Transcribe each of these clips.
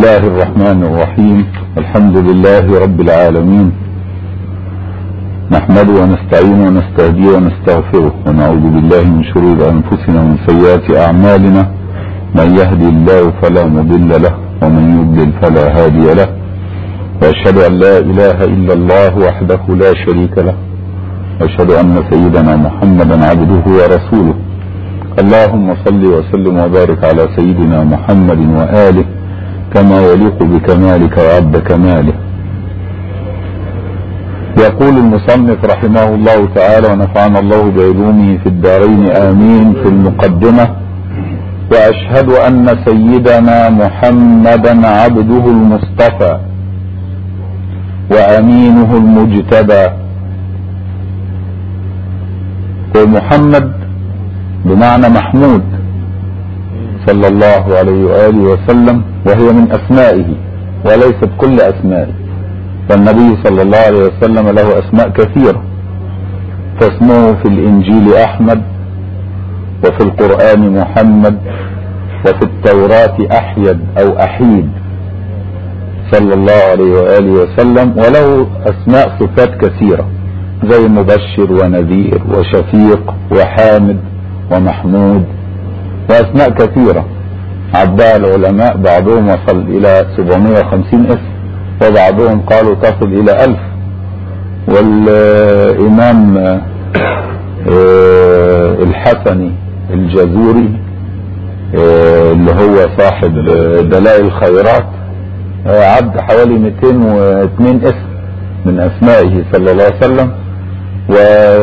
الله الرحمن الرحيم الحمد لله رب العالمين نحمده ونستعين ونستهديه ونستغفره ونعوذ بالله من شرور انفسنا ومن سيئات اعمالنا من يهدي الله فلا مضل له ومن يضلل فلا هادي له واشهد ان لا اله الا الله وحده لا شريك له واشهد ان سيدنا محمدا عبده ورسوله اللهم صل وسلم وبارك على سيدنا محمد واله كما يليق بكمالك وعبد كماله يقول المصنف رحمه الله تعالى ونفعنا الله بعلومه في الدارين امين في المقدمه واشهد ان سيدنا محمدا عبده المصطفى وامينه المجتبى ومحمد بمعنى محمود صلى الله عليه واله وسلم وهي من اسمائه وليست كل اسمائه فالنبي صلى الله عليه وسلم له اسماء كثيره فاسمه في الانجيل احمد وفي القران محمد وفي التوراه احيد او احيد صلى الله عليه واله وسلم وله اسماء صفات كثيره زي مبشر ونذير وشفيق وحامد ومحمود واسماء كثيره عدها العلماء بعضهم وصل الى 750 اسم وبعضهم قالوا تصل الى الف والامام الحسني الجزوري اللي هو صاحب دلائل الخيرات عد حوالي 202 اسم من اسمائه صلى الله عليه وسلم و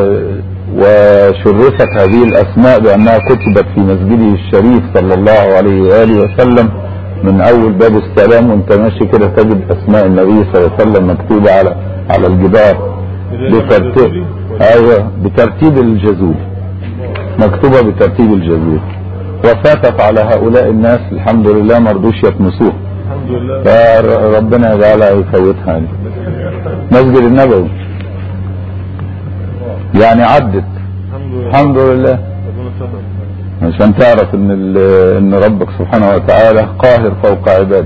وشرفت هذه الاسماء بانها كتبت في مسجده الشريف صلى الله عليه واله وسلم من اول باب السلام وانت ماشي كده تجد اسماء النبي صلى الله عليه وسلم مكتوبه على على الجدار بترتيب ايوه بترتيب الجزور مكتوبه بترتيب الجزور وفاتت على هؤلاء الناس الحمد لله ما رضوش يكنسوها الحمد لله فربنا يجعلها يفوتها يعني. مسجد النبوي يعني عدت الحمد لله الحمد لله ربنا ستر عشان تعرف ان ال- ان ربك سبحانه وتعالى قاهر فوق عباده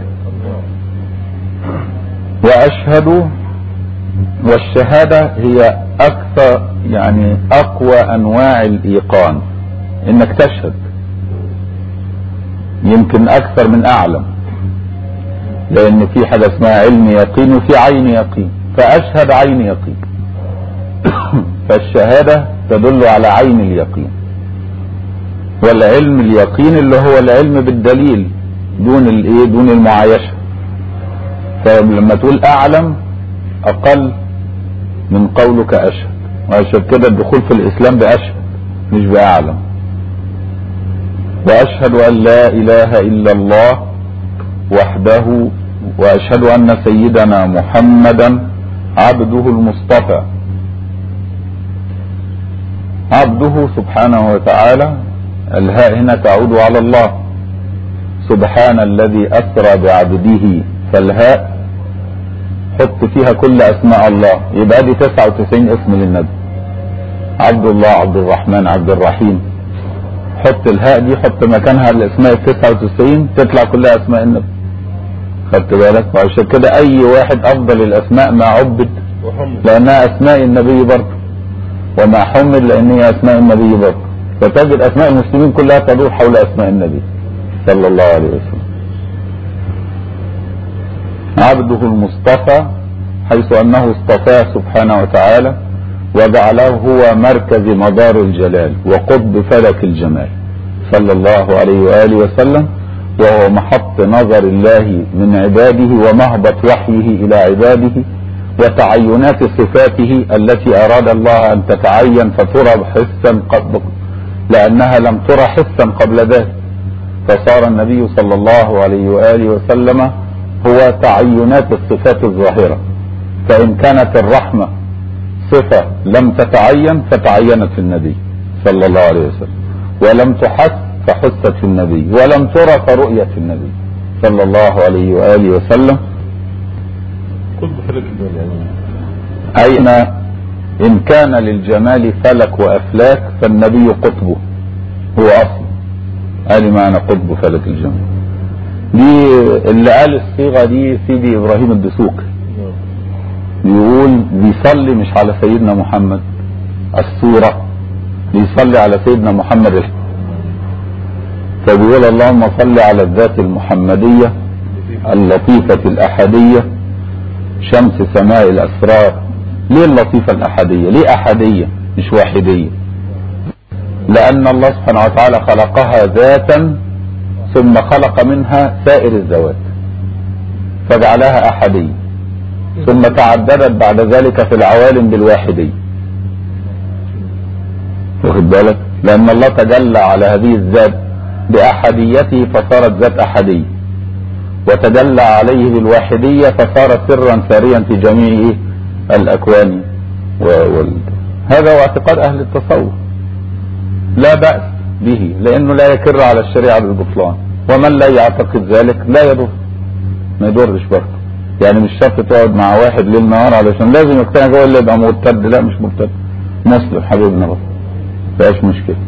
واشهد والشهادة هي اكثر يعني اقوى انواع الايقان انك تشهد يمكن اكثر من اعلم لان في حاجة اسمها علم يقين وفي عين يقين فاشهد عين يقين فالشهادة تدل على عين اليقين والعلم اليقين اللي هو العلم بالدليل دون الايه دون المعايشه فلما تقول اعلم اقل من قولك اشهد وعشان كده الدخول في الاسلام باشهد مش باعلم واشهد ان لا اله الا الله وحده واشهد ان سيدنا محمدا عبده المصطفى عبده سبحانه وتعالى الهاء هنا تعود على الله سبحان الذي أسرى بعبده فالهاء حط فيها كل أسماء الله يبقى دي 99 اسم للنبي عبد الله عبد الرحمن عبد الرحيم حط الهاء دي حط مكانها الاسماء ال 99 تطلع كلها اسماء النبي خدت بالك وعشان كده اي واحد افضل الاسماء ما عبد وحمد لانها اسماء النبي برضه وما حمد لان هي اسماء النبي برضه فتجد اسماء المسلمين كلها تدور حول اسماء النبي صلى الله عليه وسلم عبده المصطفى حيث انه اصطفاه سبحانه وتعالى وجعله هو مركز مدار الجلال وقطب فلك الجمال صلى الله عليه واله وسلم وهو محط نظر الله من عباده ومهبط وحيه الى عباده وتعينات صفاته التي اراد الله ان تتعين فترى حسا قبل لانها لم ترى حسا قبل ذلك فصار النبي صلى الله عليه واله وسلم هو تعينات الصفات الظاهره فان كانت الرحمه صفه لم تتعين فتعينت في النبي صلى الله عليه وسلم ولم تحس فحست في النبي ولم ترى فرؤيت في النبي صلى الله عليه واله وسلم قد بفلك الجمال أين إن كان للجمال فلك وأفلاك فالنبي قطبه هو أصل قال معنى قطب فلك الجمال دي اللي قال الصيغة دي سيدي إبراهيم الدسوقي نعم بيقول بيصلي مش على سيدنا محمد الصورة بيصلي على سيدنا محمد الح- فبيقول اللهم صل على الذات المحمدية اللطيفة الأحدية شمس سماء الأسرار ليه اللطيفة الأحدية ليه أحدية مش واحدية لأن الله سبحانه وتعالى خلقها ذاتا ثم خلق منها سائر الذوات فجعلها أحدية ثم تعددت بعد ذلك في العوالم بالواحدية واخد بالك لأن الله تجلى على هذه الذات بأحديته فصارت ذات أحدية وتجلى عليه بالواحدية فصار سرا ساريا في جميع إيه؟ الأكوان و... وال... هذا هو اعتقاد أهل التصوف لا بأس به لأنه لا يكر على الشريعة بالبطلان ومن لا يعتقد ذلك لا يضر ما يضرش برضه يعني مش شرط تقعد مع واحد ليل نهار علشان لازم يقتنع جوه اللي يبقى مرتد لا مش مرتد مسلم حبيبنا بس مفيهاش مشكله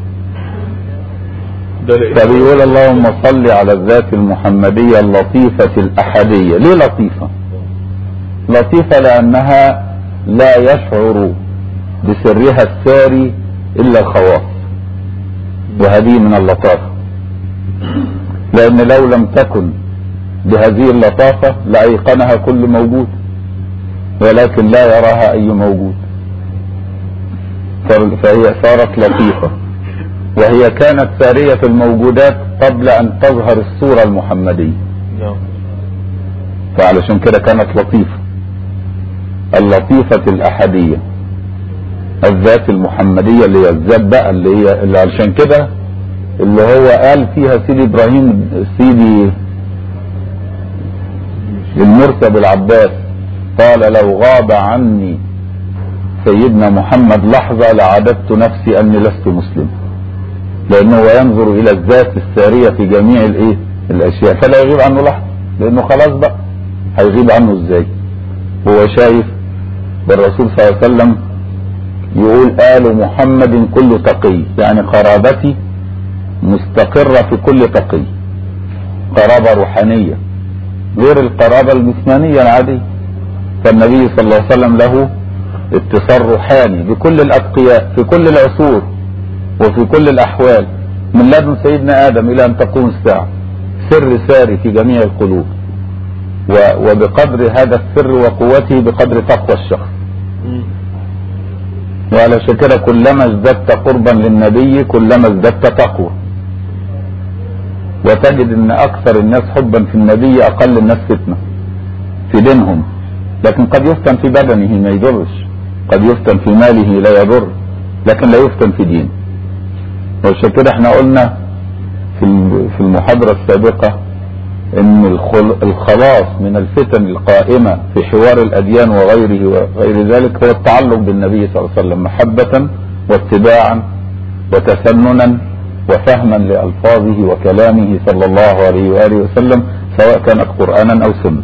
ده لإيه؟ فبيقول اللهم صل على الذات المحمدية اللطيفة الأحدية ليه لطيفة لطيفة لأنها لا يشعر بسرها الساري إلا الخواص وهذه من اللطافة لأن لو لم تكن بهذه اللطافة لأيقنها كل موجود ولكن لا يراها أي موجود فر- فهي صارت لطيفة وهي كانت سارية الموجودات قبل أن تظهر الصورة المحمدية نعم فعلشان كده كانت لطيفة اللطيفة الأحدية الذات المحمدية اللي هي الذات بقى اللي هي اللي علشان كده اللي هو قال فيها سيدي إبراهيم سيدي المرسى بالعباس قال لو غاب عني سيدنا محمد لحظة لعددت نفسي أني لست مسلم لأنه هو ينظر إلى الذات السارية في جميع الإيه الأشياء فلا يغيب عنه لحظة لأنه خلاص بقى هيغيب عنه إزاي هو شايف بالرسول صلى الله عليه وسلم يقول آل محمد كل تقي يعني قرابتي مستقرة في كل تقي قرابة روحانية غير القرابة الجسمانية العادية فالنبي صلى الله عليه وسلم له اتصال روحاني بكل الأتقياء في كل العصور وفي كل الأحوال من لدن سيدنا آدم إلى أن تقوم الساعة سر ساري في جميع القلوب و- وبقدر هذا السر وقوته بقدر تقوى الشخص مم. وعلشان كده كلما ازددت قربا للنبي كلما ازددت تقوى وتجد ان اكثر الناس حبا في النبي اقل الناس فتنه في دينهم لكن قد يفتن في بدنه ما يضرش قد يفتن في ماله لا يضر لكن لا يفتن في دينه وعشان كده احنا قلنا في ال- في المحاضره السابقه ان الخل- الخلاص من الفتن القائمة في حوار الاديان وغيره وغير ذلك هو التعلق بالنبي صلى الله عليه وسلم محبة واتباعا وتسننا وفهما لألفاظه وكلامه صلى الله عليه وآله وسلم سواء كانت قرآنا أو سنة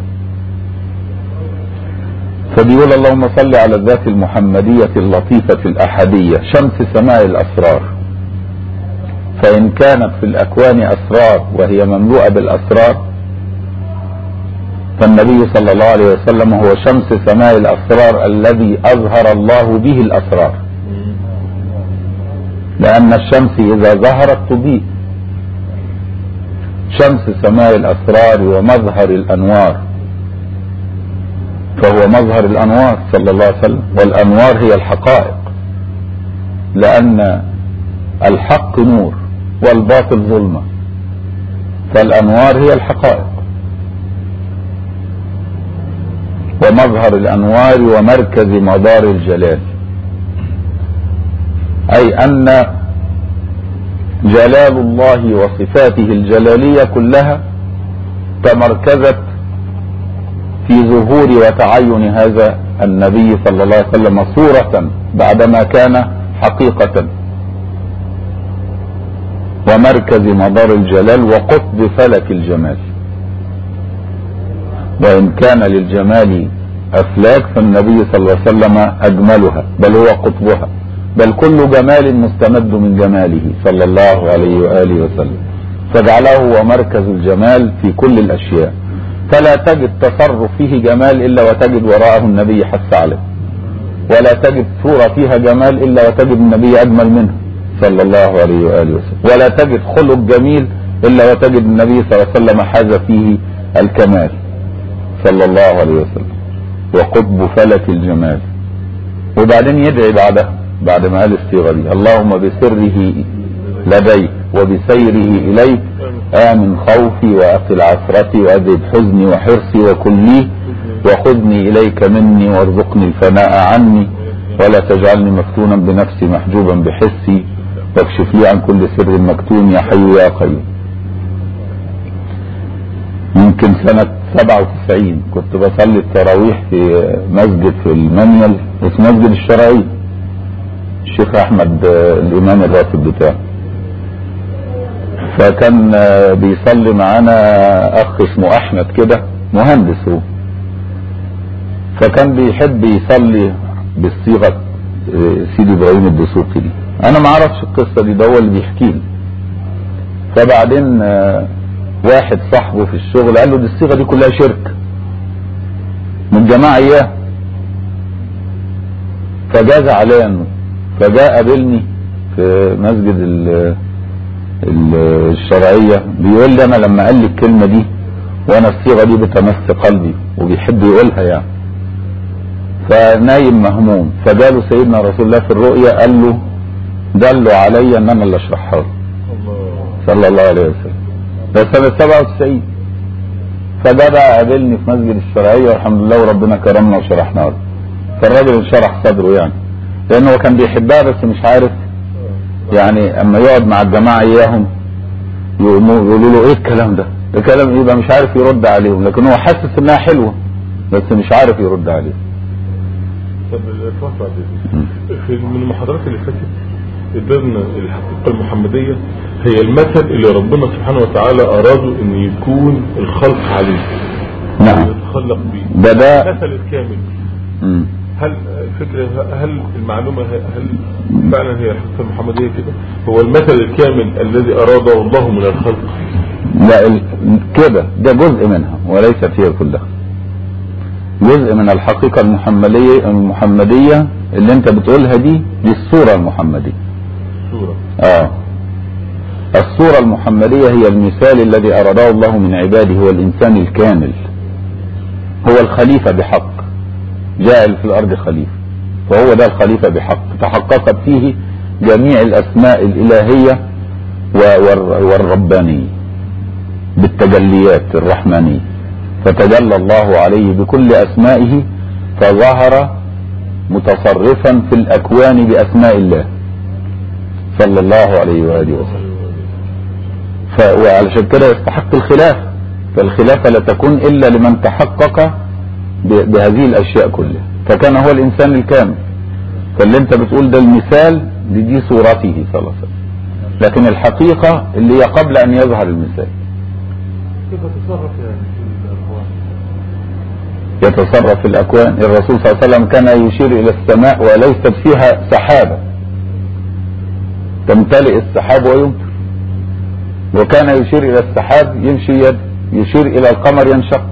فبيقول اللهم صل على الذات المحمدية اللطيفة الأحدية شمس سماء الأسرار فإن كانت في الأكوان أسرار وهي مملوءة بالأسرار فالنبي صلى الله عليه وسلم هو شمس سماء الأسرار الذي أظهر الله به الأسرار مم. لأن الشمس إذا ظهرت تضيء شمس سماء الأسرار ومظهر الأنوار فهو مظهر الأنوار صلى الله عليه وسلم والأنوار هي الحقائق لأن الحق نور والباطل ظلمة فالأنوار هي الحقائق ومظهر الأنوار ومركز مدار الجلال أي أن جلال الله وصفاته الجلالية كلها تمركزت في ظهور وتعين هذا النبي صلى الله عليه وسلم صورة بعدما كان حقيقة ومركز مدار الجلال وقطب فلك الجمال وإن كان للجمال أفلاك فالنبي صلى الله عليه وسلم أجملها بل هو قطبها بل كل جمال مستمد من جماله صلى الله عليه وآله وسلم فجعله هو مركز الجمال في كل الاشياء فلا تجد تصرف فيه جمال الا وتجد وراءه النبي حث عليه ولا تجد صورة فيها جمال الا وتجد النبي اجمل منه صلى الله عليه واله وسلم ولا تجد خلق جميل الا وتجد النبي صلى الله عليه وسلم حاز فيه الكمال صلى الله عليه وسلم وقطب فلك الجمال وبعدين يدعي بعدها بعد ما قال الصيغه دي اللهم بسره لديك وبسيره اليك امن خوفي واقل عثرتي واذهب حزني وحرصي وكلي وخذني اليك مني وارزقني الفناء عني ولا تجعلني مفتونا بنفسي محجوبا بحسي واكشف لي عن كل سر مكتوم يا حي يا قيوم يمكن سنة 97 كنت بصلي التراويح في مسجد في المنيل اسمه مسجد الشرعي الشيخ احمد آه، الامام الراتب بتاعه فكان آه، بيصلي معانا اخ اسمه احمد كده مهندس هو فكان بيحب يصلي بالصيغه آه، سيدي ابراهيم الدسوقي دي انا ما اعرفش القصه دي ده هو اللي بيحكي لي فبعدين آه، واحد صاحبه في الشغل قال له دي الصيغه دي كلها شرك من جماعه اياه فجاء زعلان فجاء قابلني في مسجد ال ال الشرعية بيقول لي انا لما قال لي الكلمة دي وانا الصيغة دي بتمس قلبي وبيحب يقولها يعني فنايم مهموم فجاله سيدنا رسول الله في الرؤيا قال له دلوا علي ان انا اللي اشرحها له الله صلى الله عليه وسلم ده سنة 97 فده بقى قابلني في مسجد الشرعية والحمد لله وربنا كرمنا وشرحنا له فالراجل انشرح صدره يعني لانه هو كان بيحبها بس مش عارف يعني اما يقعد مع الجماعة اياهم يقوموا يقولوا له ايه الكلام ده الكلام يبقى مش عارف يرد عليهم لكن هو حاسس انها حلوة بس مش عارف يرد عليهم طب الفترة دي في من المحاضرات اللي فاتت ادرنا الحقيقة المحمدية هي المثل اللي ربنا سبحانه وتعالى أراده أن يكون الخلق عليه نعم يتخلق بيه ده ده المثل الكامل مم. هل الفكرة هل المعلومة هل فعلا هي الحقيقة المحمدية كده هو المثل الكامل الذي أراده الله من الخلق لا ال- كده ده جزء منها وليست هي كلها جزء من الحقيقة المحمدية المحمدية اللي انت بتقولها دي دي الصورة المحمدية سورة اه الصورة المحمدية هي المثال الذي أراده الله من عباده هو الإنسان الكامل هو الخليفة بحق جاعل في الأرض خليفة فهو ده الخليفة بحق تحققت فيه جميع الأسماء الإلهية و- والر- والربانية بالتجليات الرحمانية فتجلى الله عليه بكل أسمائه فظهر متصرفا في الأكوان بأسماء الله صلى الله عليه وآله وسلم ف... وعلشان كده يستحق الخلافة فالخلافة لا تكون إلا لمن تحقق ب... بهذه الأشياء كلها فكان هو الإنسان الكامل فاللي أنت بتقول ده المثال دي, دي صورته صلى الله عليه وسلم لكن الحقيقة اللي هي قبل أن يظهر المثال كيف تتصرف يعني في الأقوال يتصرف في الأكوان الرسول صلى الله عليه وسلم كان يشير إلى السماء وليست فيها سحابة تمتلئ السحاب ويمطر وكان يشير إلى السحاب يمشي يد يشير إلى القمر ينشق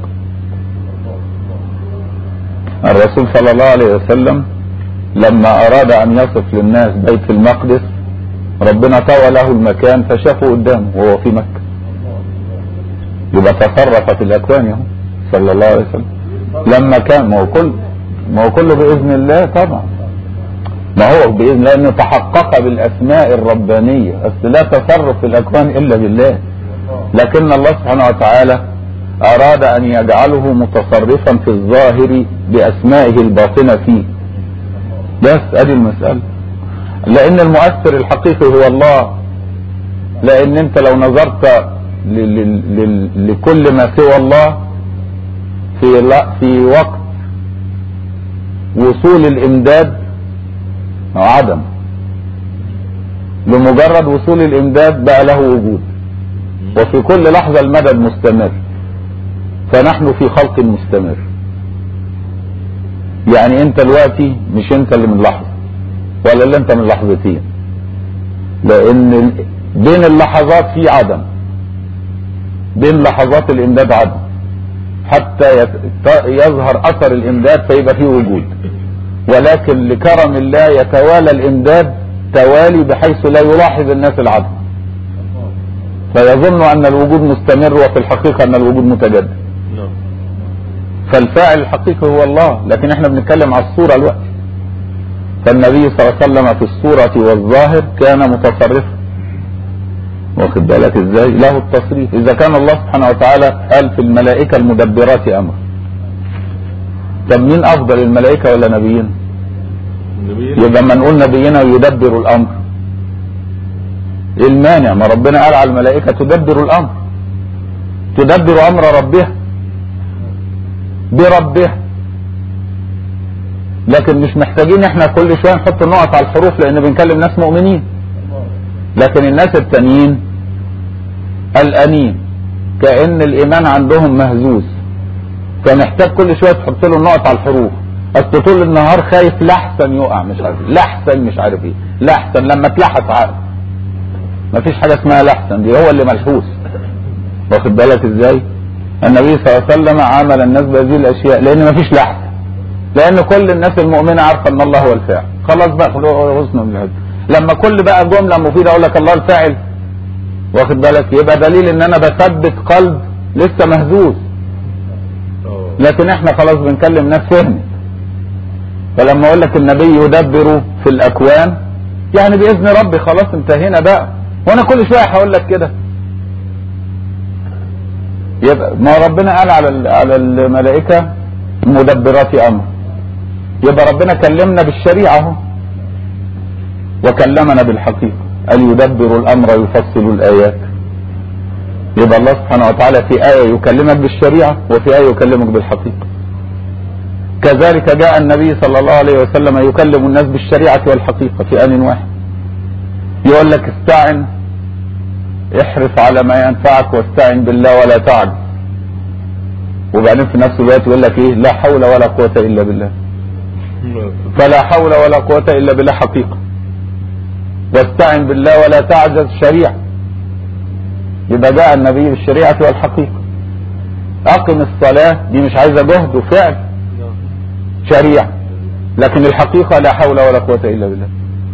الرسول صلى الله عليه وسلم لما أراد أن يصف للناس بيت المقدس ربنا طوى له المكان فشافه قدامه وهو في مكة يبقى تصرف في الأكوان يهو صلى الله عليه وسلم لما كان ما هو كل ما هو كله بإذن الله طبعا ما هو بإذن لأنه تحقق بالأسماء الربانية أصل لا تصرف في الأكوان إلا بالله لكن الله سبحانه وتعالى أراد أن يجعله متصرفا في الظاهر بأسمائه الباطنة فيه بس أدي المسألة لأن المؤثر الحقيقي هو الله لأن أنت لو نظرت ل- ل- ل- لكل ما سوى الله في لا- في وقت وصول الإمداد أو عدم لمجرد وصول الإمداد بقى له وجود وفي كل لحظة المدد مستمر فنحن في خلق مستمر يعني انت دلوقتي مش انت اللي من لحظة ولا اللي انت من لحظتين لان ال- بين اللحظات في عدم بين لحظات الامداد عدم حتى يت- يظهر اثر الامداد فيبقى فيه وجود ولكن لكرم الله يتوالى الامداد توالي بحيث لا يلاحظ الناس العدم فيظن ان الوجود مستمر وفي الحقيقه ان الوجود متجدد نعم فالفاعل الحقيقي هو الله لكن احنا بنتكلم على الصورة الوقت فالنبي صلى الله عليه وسلم في الصورة والظاهر كان متصرفا واخد بالك ازاي له التصريف اذا كان الله سبحانه وتعالى قال في الملائكة المدبرات امر طب مين افضل الملائكة ولا نبيين النبي يبقى لما نقول نبينا يدبر الامر ايه المانع ما ربنا قال على الملائكة تدبر الامر تدبر امر ربها بربها لكن مش محتاجين احنا كل شوية نحط نقط على الحروف لان بنكلم ناس مؤمنين لكن الناس التانيين قلقانين كأن الايمان عندهم مهزوز فمحتاج كل شوية تحط له النقط على الحروف اصل طول النهار خايف لحسن يقع مش عارف إيه، لحسن مش عارف ايه لحسن لما تلحس عقل مفيش حاجة اسمها لحسن دي هو اللي ملحوس واخد بالك ازاي النبي صلى الله عليه وسلم عامل الناس بهذه الاشياء لان مفيش لحس لان كل الناس المؤمنة عارفة ان الله هو الفاعل خلاص بقى خلوه حسن من الهدى لما كل بقى جملة مفيدة اقول لك الله الفاعل واخد بالك يبقى دليل ان انا بثبت قلب لسه مهزوز اه لكن احنا خلاص بنكلم ناس فهمت فلما اقول لك النبي يدبر في الاكوان يعني باذن ربي خلاص انتهينا بقى وانا كل شويه هقول لك كده يبقى ما ربنا قال على ال- على الملائكه مدبرات امر يبقى ربنا كلمنا بالشريعه اهو وكلمنا بالحقيقه قال يدبر الامر يفصل الايات يبقى الله سبحانه وتعالى في آية يكلمك بالشريعة وفي آية يكلمك بالحقيقة كذلك جاء النبي صلى الله عليه وسلم يكلم الناس بالشريعة والحقيقة في آن واحد يقول لك استعن احرص على ما ينفعك واستعن بالله ولا تعجز وبعدين في نفس الوقت يقول لك ايه لا حول ولا قوة الا بالله فلا حول ولا قوة الا بالله حقيقة واستعن بالله ولا تعجز شريعة يبقى جاء النبي بالشريعة والحقيقة أقم الصلاة دي مش عايزة جهد وفعل شريعة لكن الحقيقة لا حول ولا قوة إلا بالله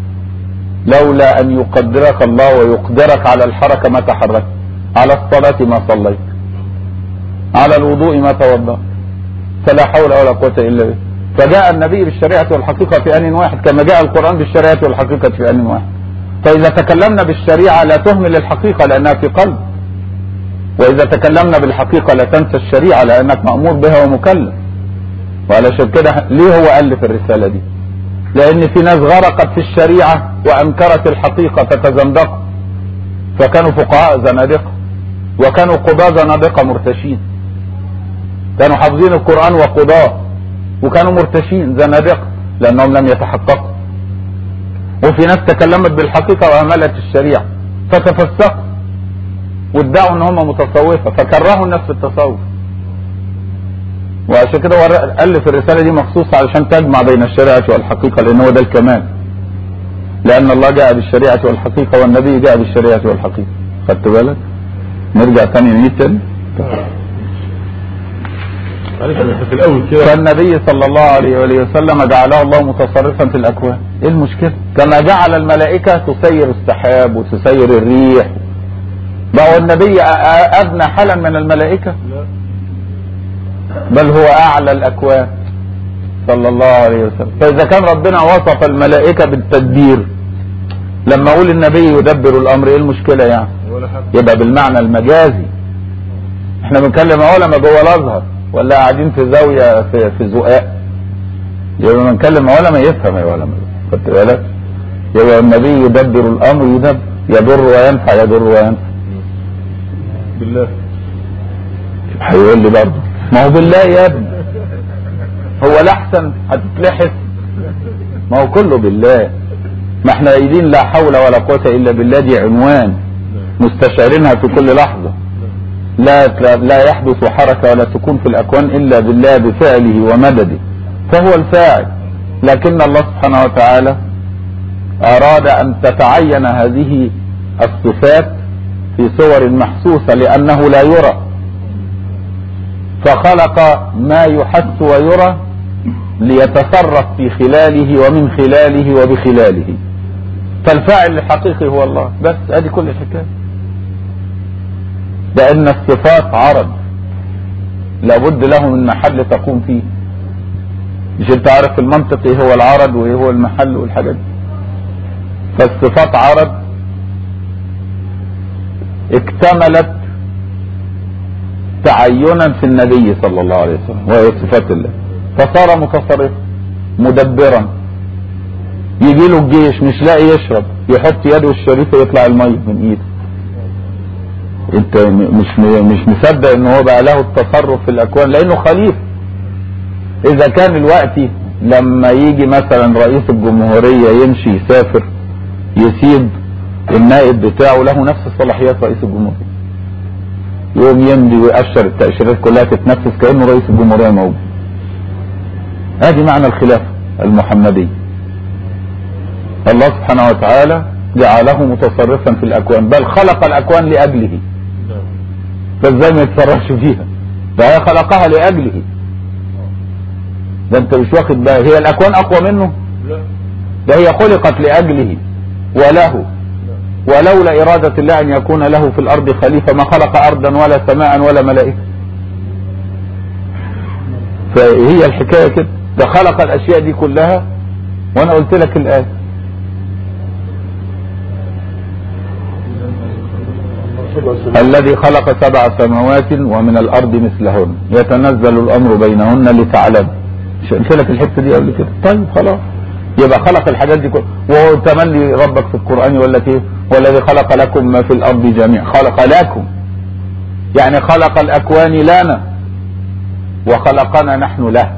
لولا أن يقدرك الله ويقدرك على الحركة ما تحركت على الصلاة ما صليت على الوضوء ما توضأ فلا حول ولا قوة إلا بالله فجاء النبي بالشريعة والحقيقة في آن واحد كما جاء القرآن بالشريعة والحقيقة في آن واحد فإذا تكلمنا بالشريعة لا تهمل الحقيقة لأنها في قلب وإذا تكلمنا بالحقيقة لا تنسى الشريعة لأنك مأمور بها ومكلف وعلشان كده ليه هو ألف الرسالة دي لأن في ناس غرقت في الشريعة وأنكرت الحقيقة فتزندقوا فكانوا فقهاء زنادقة وكانوا قضاة زنادقة مرتشين كانوا حافظين القرآن وقضاة وكانوا مرتشين زنادقة لأنهم لم يتحققوا وفي ناس تكلمت بالحقيقة وأهملت الشريعة فتفسقوا وادعوا ان هم متصوفة فكرهوا الناس في التصوف وعشان كده هو ألف الرسالة دي مخصوص علشان تجمع بين الشريعة والحقيقة لأن هو ده الكمال لأن الله جاء بالشريعة والحقيقة والنبي جاء بالشريعة والحقيقة خدت بالك نرجع تاني نميت تاني معلش انا في الاول كده فالنبي صلى الله عليه وآله وسلم جعله الله متصرفا في الأكوان ايه المشكلة كما جعل الملائكة تسير السحاب وتسير الريح ما هو النبي أ- أ- أدنى حالا من الملائكة لا بل هو أعلى الأكوان صلى الله عليه وسلم فإذا كان ربنا وصف الملائكة بالتدبير لما أقول النبي يدبر الأمر إيه المشكلة يعني ولا حاجه يبقى بالمعنى المجازي احنا بنتكلم علماء جوه الازهر ولا قاعدين في زاويه في في زقاق يبقى بنتكلم علماء يفهم يا علماء خدت بالك يبقى النبي يدبر الامر يدبر يضر وينفع يضر وينفع بالله هيقول لي برضه ما هو بالله يا ابني هو الاحسن هتتلحس ما هو كله بالله ما احنا قايلين لا حول ولا قوه الا بالله دي عنوان مستشعرينها في كل لحظه لا لا يحدث حركة ولا سكون في الأكوان إلا بالله بفعله ومدده فهو الفاعل لكن الله سبحانه وتعالى أراد أن تتعين هذه الصفات في صور محسوسة لأنه لا يرى فخلق ما يحس ويرى ليتصرف في خلاله ومن خلاله وبخلاله فالفاعل الحقيقي هو الله بس ادي كل الحكايه لان الصفات عرض لابد له من محل تقوم فيه مش انت عارف المنطق ايه هو العرض وايه هو المحل والحاجات دي فالصفات عرض اكتملت تعينا في النبي صلى الله عليه وسلم وهي صفات الله فصار متصرفا مدبرا يجي له الجيش مش لاقي يشرب يحط يده الشريفه يطلع الميه من ايده انت م- مش م- مش مصدق ان هو بقى له التصرف في الاكوان لانه خليفه اذا كان الوقت لما يجي مثلا رئيس الجمهوريه يمشي يسافر يسيب النائب بتاعه له نفس صلاحيات رئيس الجمهوريه يقوم يمضي ويأشر التأشيرات كلها تتنفذ كأنه رئيس الجمهورية موجود ادي معنى الخلافة المحمدية الله سبحانه وتعالى جعله متصرفا في الأكوان بل خلق الأكوان لأجله نعم فازاي ما يتصرفش فيها ده هي خلقها لأجله ده انت مش واخد بالك هي الأكوان أقوى منه لا ده هي خلقت لأجله وله ولولا إرادة الله أن يكون له في الأرض خليفة ما خلق أرضا ولا سماء ولا ملائكة فهي الحكاية كده ده خلق الأشياء دي كلها وأنا قلت لك الآن الذي خلق سبع سماوات ومن الأرض مثلهن يتنزل الأمر بينهن لتعلم مش قلت لك الحتة دي قبل كده طيب خلاص يبقى خلق الحاجات دي كلها وهو تملي ربك في القرآن ولا ايه والذي خلق لكم ما في الأرض جميعا خلق لكم يعني خلق الأكوان لنا وخلقنا نحن له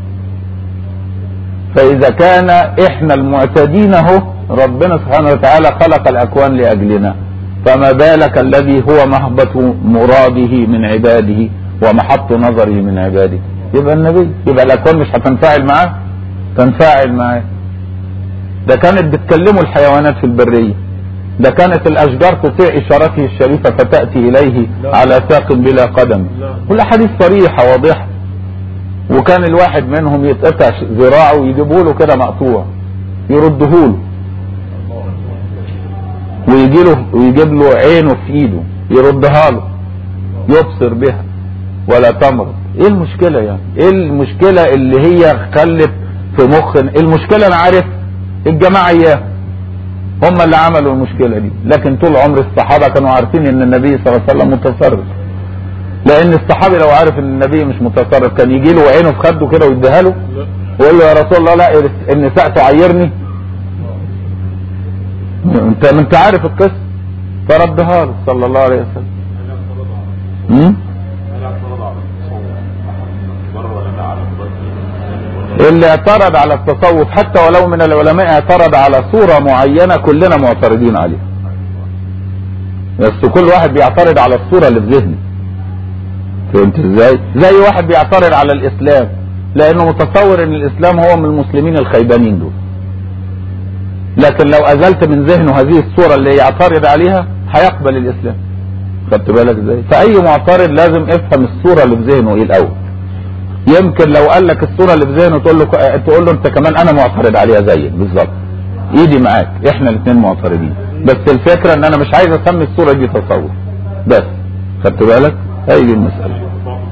فإذا كان إحنا المعتدين اهو ربنا سبحانه وتعالى خلق الأكوان لأجلنا فما بالك الذي هو مهبط مراده من عباده ومحط نظره من عباده يبقى النبي يبقى الأكوان مش هتنفعل معاه تنفعل معاه ده كانت بتكلمه الحيوانات في البرية ده كانت الأشجار تطيع إشارته الشريفة فتأتي إليه لا. على ساق بلا قدم لا. كل حديث صريحة واضحة وكان الواحد منهم يتقطع ذراعه ويجيبوا له كده مقطوع يرده له ويجي له ويجيب له عينه في ايده يردها له يبصر بها ولا تمرض ايه المشكلة يعني ايه المشكلة اللي هي خلت في مخ المشكلة انا عارف الجماعة اياه هم اللي عملوا المشكلة دي لكن طول عمر الصحابة كانوا عارفين ان النبي صلى الله عليه وسلم متصرف لان الصحابي لو عارف ان النبي مش متصرف كان يجي له عينه في خده كده ويديها له لا ويقول له يا رسول الله لا النساء تعيرني انت انت عارف القصه فردها له صلى الله عليه وسلم مم؟ اللي اعترض على التصوف حتى ولو من العلماء اعترض على صورة معينة كلنا معترضين عليها بس كل واحد بيعترض على الصورة اللي في ذهنه فهمت ازاي زي واحد بيعترض على الاسلام لانه متصور ان الاسلام هو من المسلمين الخيبانين دول لكن لو ازلت من ذهنه هذه الصورة اللي يعترض عليها هيقبل الاسلام خدت بالك ازاي فاي معترض لازم افهم الصورة اللي في ذهنه ايه الاول يمكن لو قال لك الصورة اللي في ذهنه تقول له تقول له انت كمان انا معترض عليها زيك بالظبط ايدي معاك احنا الاثنين معترضين بس الفكرة ان انا مش عايز اسمي الصورة دي تصور بس خدت بالك هي دي المسألة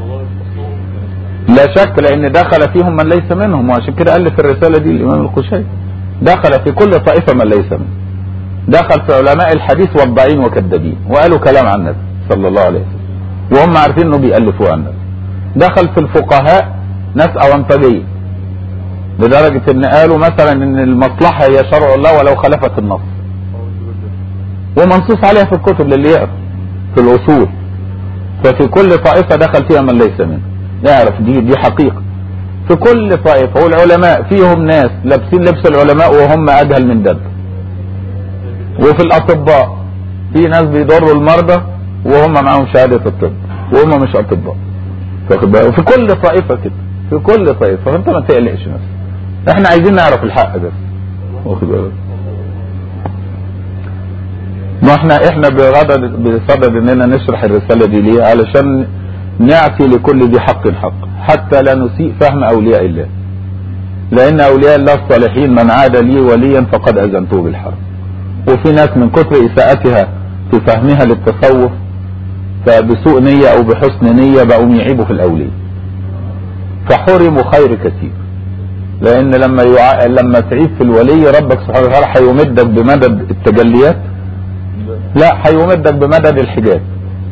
لا شك لان دخل فيهم من ليس منهم وعشان كده الف الرسالة دي الامام القشيري دخل في كل طائفة من ليس منهم دخل في علماء الحديث والضعين وكذابين وقالوا كلام عن النبي صلى الله عليه وسلم وهم عارفين انه بيألفوا عن النبي دخل في الفقهاء ناس اونطجيه لدرجة ان قالوا مثلا ان المصلحة هي شرع الله ولو خلفت النص ومنصوص عليها في الكتب للي يقرا في الاصول ففي كل طائفة دخل فيها من ليس منه يعرف دي دي حقيقة في كل طائفة والعلماء فيهم ناس لابسين لبس العلماء وهم اجهل من دب وفي الاطباء في ناس بيضروا المرضى وهم معاهم شهادة الطب وهم مش اطباء واخد بالك في كل طائفة كده في كل طائفة فانت ما تقلقش نفسك احنا عايزين نعرف الحق بس واخد بالك ما احنا احنا بصدد بصدد اننا نشرح الرسالة دي ليه علشان نعطي لكل ذي حق حق حتى لا نسيء فهم اولياء الله لان اولياء الله الصالحين من عاد لي وليا فقد اذنته بالحرب وفي ناس من كثر اساءتها في فهمها للتصوف فبسوء نية او بحسن نية بقوا يعيبوا في الاولياء فحرموا خير كثير لان لما يع... لما تعيب في الولي ربك سبحانه وتعالى هيمدك بمدد التجليات لا هيمدك بمدد الحجاب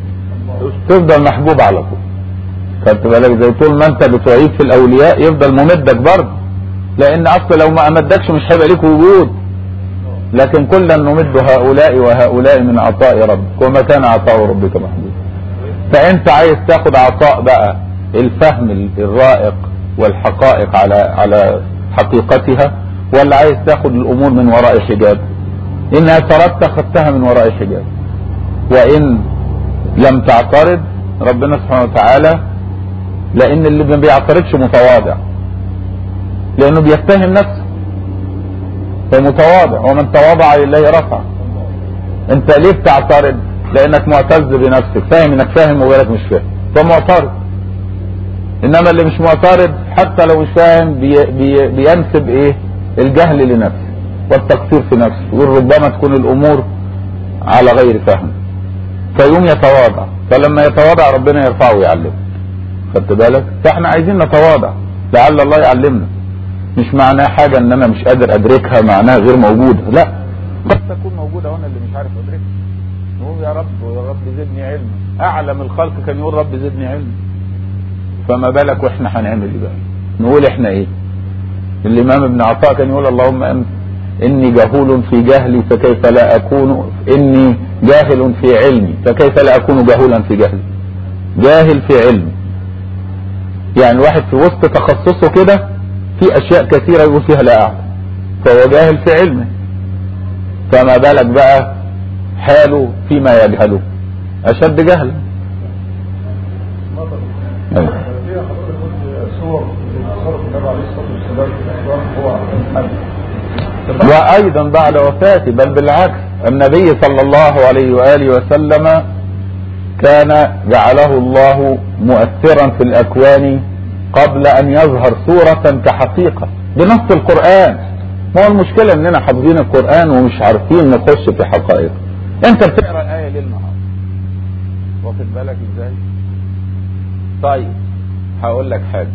تفضل محبوب على طول خدت بالك زي طول ما انت بتعيب في الاولياء يفضل ممدك برضه لان اصل لو ما امدكش مش هيبقى ليك وجود لكن كلا نمد هؤلاء وهؤلاء من عطاء ربك وما كان عطاء ربك محدود فانت عايز تاخد عطاء بقى الفهم الرائق والحقائق على على حقيقتها ولا عايز تاخد الامور من وراء حجاب ان اعترضت اخذتها من وراء حجاب وان لم تعترض ربنا سبحانه وتعالى لان اللي ما بيعترضش متواضع لانه بيتهم نفسه فمتواضع ومن تواضع لله رفع انت ليه بتعترض لانك معتز بنفسك فاهم انك فاهم وغيرك مش فاهم فمعترض انما اللي مش معترض حتى لو مش فاهم بي بي بينسب ايه الجهل لنفسه والتقصير في نفسه وربما تكون الامور على غير فهم فيقوم يتواضع فلما يتواضع ربنا يرفعه ويعلمه خدت بالك فاحنا عايزين نتواضع لعل الله يعلمنا مش معناه حاجة ان انا مش قادر ادركها معناها غير موجودة لا قد تكون موجودة وانا اللي مش عارف ادركها نقول يا رب يا رب زدني علما اعلم الخلق كان يقول رب زدني علما فما بالك واحنا هنعمل ايه بقى نقول احنا ايه الامام ابن عطاء كان يقول اللهم أنت اني جهول في جهلي فكيف لا اكون اني جاهل في علمي فكيف لا اكون جهولا في جهلي جاهل في علمي يعني الواحد في وسط تخصصه كده في اشياء كثيرة يقول فيها لا اعلم فهو جاهل في علمه فما بالك بقى حاله فيما يجهله اشد جهلا أيوة. وايضا بعد وفاته بل بالعكس النبي صلى الله عليه واله وسلم كان جعله الله مؤثرا في الاكوان قبل ان يظهر صورة كحقيقة بنص القرآن ما هو المشكلة اننا حافظين القرآن ومش عارفين نخش في حقائق انت بتقرا الآية ليل نهار واخد بالك ازاي طيب هقول لك حاجة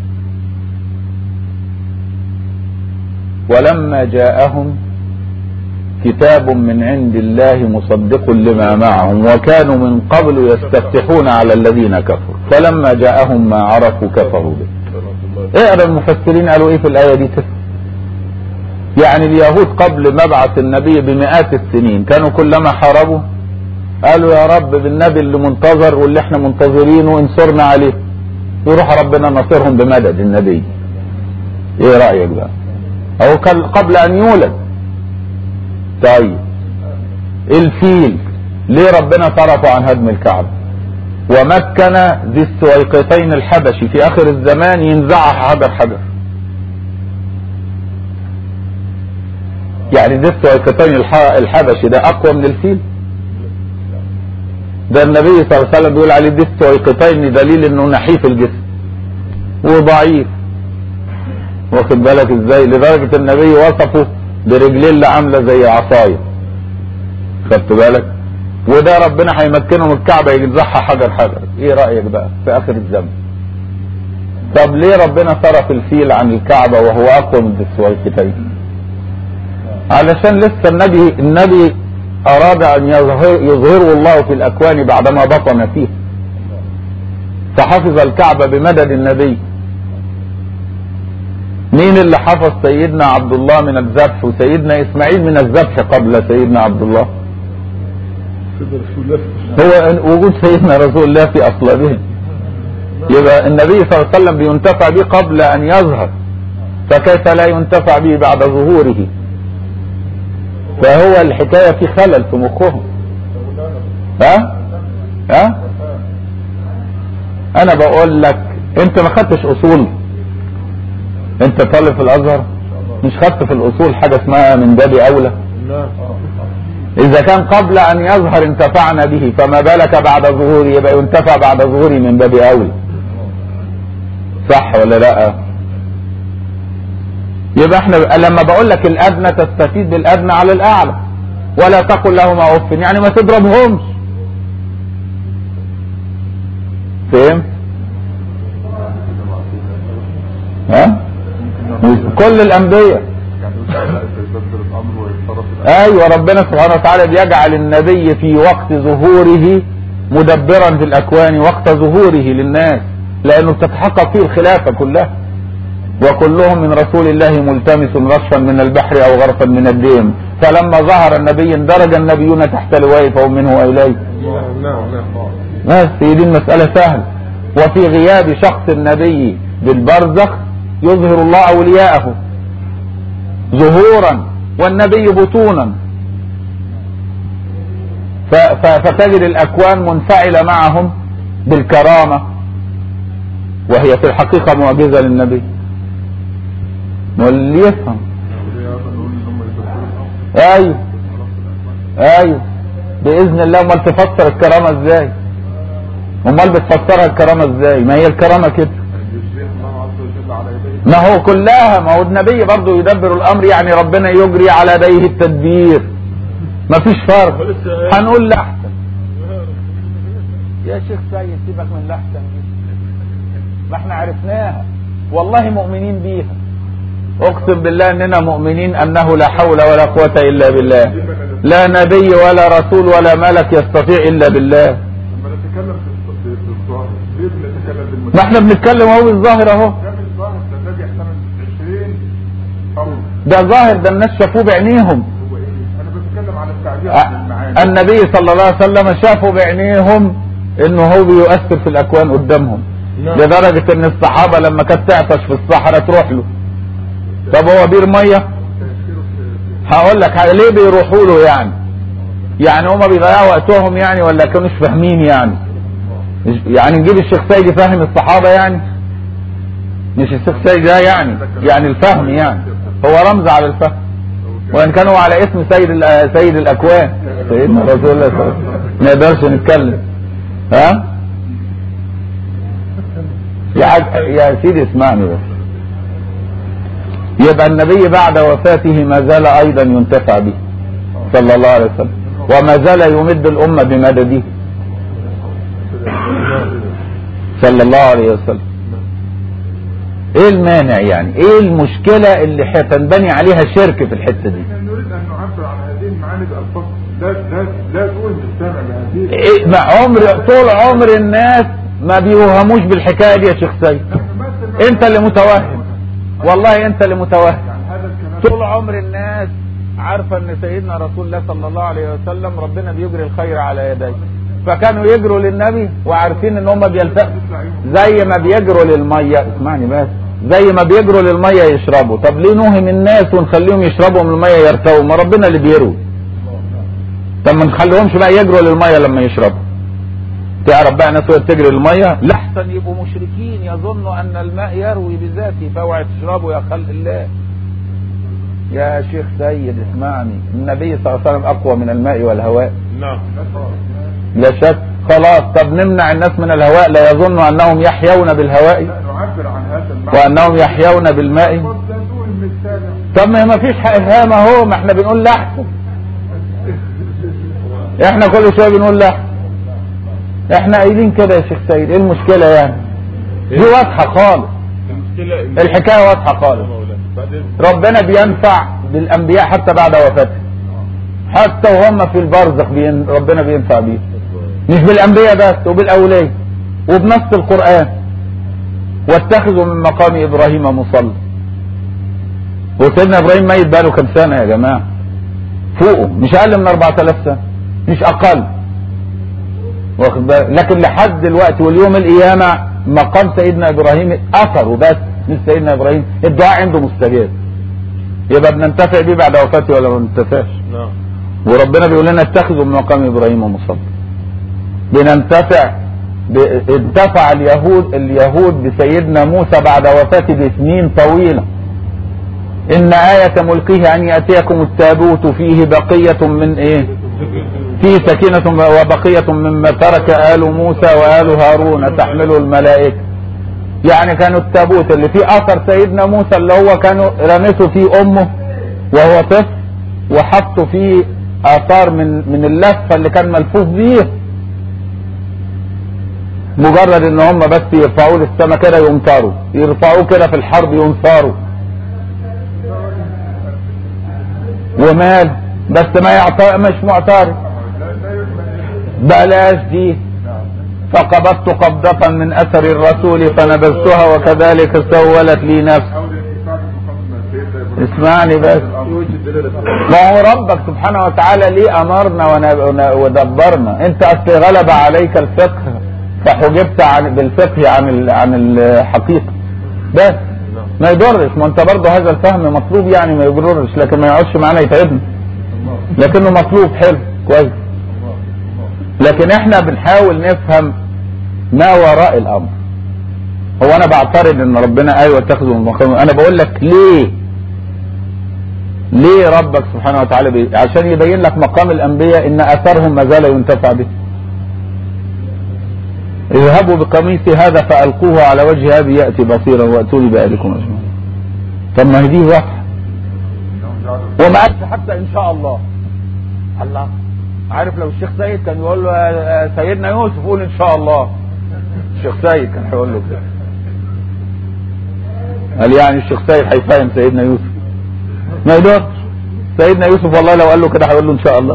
ولما جاءهم كتاب من عند الله مصدق لما معهم وكانوا من قبل يستفتحون على الذين كفروا فلما جاءهم ما عرفوا كفروا به اقرا المفسرين قالوا ايه في الايه دي تسمع يعني اليهود قبل مبعث النبي بمئات السنين كانوا كلما حاربوا قالوا يا رب بالنبي اللي منتظر واللي احنا منتظرينه انصرنا عليه يروح ربنا نصرهم بمدد النبي ايه رايك بقى او كان قبل ان يولد طيب الفيل ليه ربنا صرفه عن هدم الكعبه ومكن ذي السويقتين الحبشي في اخر الزمان ينزعها حجر حجر يعني ذي السويقتين الحبشي ده اقوى من الفيل ده النبي صلى الله عليه وسلم بيقول عليه ذي السويقتين دليل انه نحيف الجسم وضعيف واخد بالك ازاي لدرجة النبي وصفه برجلين اللي عاملة زي عصاية خدت بالك وده ربنا هيمكنه من الكعبة ينزعها حجر حجر ايه رأيك بقى في اخر الزمن طب ليه ربنا صرف الفيل عن الكعبة وهو اقوى من السويقتين علشان لسه النبي النبي اراد ان يظهر يظهره الله في الاكوان بعدما بطن فيه فحفظ الكعبة بمدد النبي مين اللي حفظ سيدنا عبد الله من الذبح وسيدنا اسماعيل من الذبح قبل سيدنا عبد الله هو وجود سيدنا رسول الله في اصلابهم يبقى النبي صلى الله عليه وسلم بينتفع به قبل ان يظهر فكيف لا ينتفع به بعد ظهوره فهو الحكاية في خلل في مخهم ها ها انا بقول لك انت ما خدتش اصول انت طالب في الازهر مش خدت في الاصول حاجة اسمها من باب اولى اذا كان قبل ان يظهر انتفعنا به فما بالك بعد ظهوره يبقى ينتفع بعد ظهوره من باب اولى صح ولا لا يبقى احنا لما بقول لك الادنى تستفيد بالادنى على الاعلى ولا تقل لهما اف يعني ما تضربهمش فهم ها كل الانبياء ايوه ربنا سبحانه وتعالى بيجعل النبي في وقت ظهوره مدبرا في الاكوان وقت ظهوره للناس لانه بتتحقق فيه الخلافه كلها وكلهم من رسول الله ملتمس رشفا من البحر او غرفا من الديم فلما ظهر النبي اندرج النبيون تحت لواء فهم منه واليه نعم نعم بس هي دي المسألة سهلة وفي غياب شخص النبي بالبرزخ يظهر الله أولياءه ظهورا والنبي بطونا ف- ف- فتجد الأكوان منفعلة معهم بالكرامة وهي في الحقيقة معجزة للنبي واللي يفهم ايوه ايوه باذن الله امال تفسر الكرامه ازاي امال بتفسرها الكرامه ازاي ما هي الكرامه كده ما هو كلها ما هو النبي برضه يدبر الامر يعني ربنا يجري على يديه التدبير ما فيش فرق هنقول لاحسن يا شيخ سيد سيبك من لاحسن دي ما احنا عرفناها والله مؤمنين بيها اقسم بالله اننا مؤمنين انه لا حول ولا قوة الا بالله لا نبي ولا رسول ولا ملك يستطيع الا بالله لما نتكلم في في- في الظاهر ليه بنتكلم بالمثال؟ ما احنا بنتكلم اهو بالظاهر اهو ده مش ظاهر ده النبي احتمل 20 قول ده ظاهر ده الناس شافوه بعينيهم هو ايه؟ انا بتكلم على التعبير أ- عن المعاني النبي صلى الله عليه وسلم شافوا بعينيهم انه هو بيؤثر في الاكوان قدامهم نعم. لدرجة ان الصحابة لما كانت تعطش في الصحراء تروح له طب هو بير مية هقول لك ح- ليه بيروحوا له يعني يعني هما بيضيعوا وقتهم يعني ولا كانوش فاهمين يعني يعني نجيب الشيخ سيد يفهم الصحابة يعني مش الشيخ سيد ده يعني يعني الفهم يعني هو رمز على الفهم وان كان هو على اسم سيد ال- سيد الاكوان سيدنا رسول الله صلى الله عليه وسلم ما نقدرش نتكلم ها يا حاج- يا سيدي اسمعني بس يبقى النبي بعد وفاته ما زال ايضا ينتفع به صلى الله عليه وسلم وما زال يمد الامه بمدده صلى الله عليه وسلم ايه المانع يعني ايه المشكله اللي هتنبني عليها شرك في الحته دي احنا نريد ان نعبر عن هذه المعاني بالفاظ لا لا لا تقول للسامع بهذه إيه ما عمر طول عمر الناس ما بيوهموش بالحكايه دي يا شيخ سيد نمثل انت اللي متوهم والله انت اللي متوهم يعني هذا الكلام طول عمر الناس عارفه ان سيدنا رسول الله صلى الله عليه وسلم ربنا بيجري الخير على يديه فكانوا يجروا للنبي وعارفين ان هم بيلتقوا زي ما بيجروا للميه اسمعني بس زي ما بيجروا للميه يشربوا طب ليه نوهم الناس ونخليهم يشربوا من الميه يرتووا ما ربنا اللي بيروي طب ما نخليهمش بقى يجروا للميه لما يشربوا تعرف بقى ناس وهي بتجري للميه لحسن يبقوا مشركين يظنوا ان الماء يروي بذاته فاوعى تشربوا يا خلق الله يا شيخ سيد اسمعني النبي صلى الله عليه وسلم اقوى من الماء والهواء نعم لا شك خلاص طب نمنع الناس من الهواء لا يظنوا انهم يحيون بالهواء لا نعبر عن هذا المعنى وانهم يحيون بالماء لا تقول للسامع طب ما ما فيش افهام اهو ما احنا بنقول لحسن احنا كل شويه بنقول لحسن احنا قايلين كده يا شيخ سيد ايه المشكله يعني دي واضحه خالص المشكلة إن الحكايه واضحه خالص يا مولانا بعدين ربنا بينفع بالانبياء حتى بعد وفاته حتى وهم في البرزخ بين ربنا بينفع بيهم مش بالانبياء بس وبالاولياء وبنص القران واتخذوا من مقام ابراهيم مصلى وسيدنا ابراهيم ميت بقاله كام سنه يا جماعه فوقه مش اقل من 4000 سنه مش اقل واخد بالك لكن لحد دلوقتي واليوم القيامه مقام سيدنا ابراهيم اثره بس مش سيدنا ابراهيم الدعاء عنده مستجاب يبقى بننتفع بيه بعد وفاته ولا ما بننتفعش نعم وربنا بيقول لنا اتخذوا من مقام ابراهيم مصلى بننتفع ب... انتفع اليهود اليهود بسيدنا موسى بعد وفاته بسنين طويله ان آية ملكه أن يأتيكم التابوت فيه بقية من إيه؟ في سكينة وبقية مما ترك آل موسى وآل هارون تحمله الملائكة يعني كانوا التابوت اللي فيه أثر سيدنا موسى اللي هو كانوا رمسوا فيه أمه وهو طفل وحطوا فيه آثار من من اللفة اللي كان ملفوف بيه مجرد ان هم بس يرفعوه للسما كده يمطروا يرفعوه كده في الحرب ينصاروا ومال بس ما يعطى مش معترض بلاش دي فقبضت قبضة من اثر الرسول فنبذتها وكذلك سولت لي نفسي حول الاتفاق بمقام سيدنا إبراهيم. اسمعني بس وجه الدلالة ما هو ربك سبحانه وتعالى ليه امرنا ون- ون- ودبرنا انت اصل غلب عليك الفقه فحجبت عن بالفقه عن ال- عن الحقيقه بس ما يضرش ما انت برضه هذا الفهم مطلوب يعني ما يضرش لكن ما يقعدش معانا يتعبنا لكنه مطلوب حلو كويس لكن احنا بنحاول نفهم ما وراء الامر هو انا بعترض ان ربنا قال واتخذوا من مقام انا بقول لك ليه ليه ربك سبحانه وتعالى بي... عشان يبين لك مقام الانبياء ان اثرهم ما زال ينتفع به اذهبوا بقميصي هذا فالقوه على وجه ابي ياتي بصيرا واتوني باهلكم اجمعين طب ما هي دي واضحه وما قالش حتى ان شاء الله الله عارف لو الشيخ سيد كان يقول له يا- يا سيدنا يوسف قول ان شاء الله الشيخ سيد كان هيقول له كده قال يعني الشيخ سيد هيفهم سيدنا يوسف ما يقدرش سيدنا يوسف والله لو قال له كده هيقول له ان شاء الله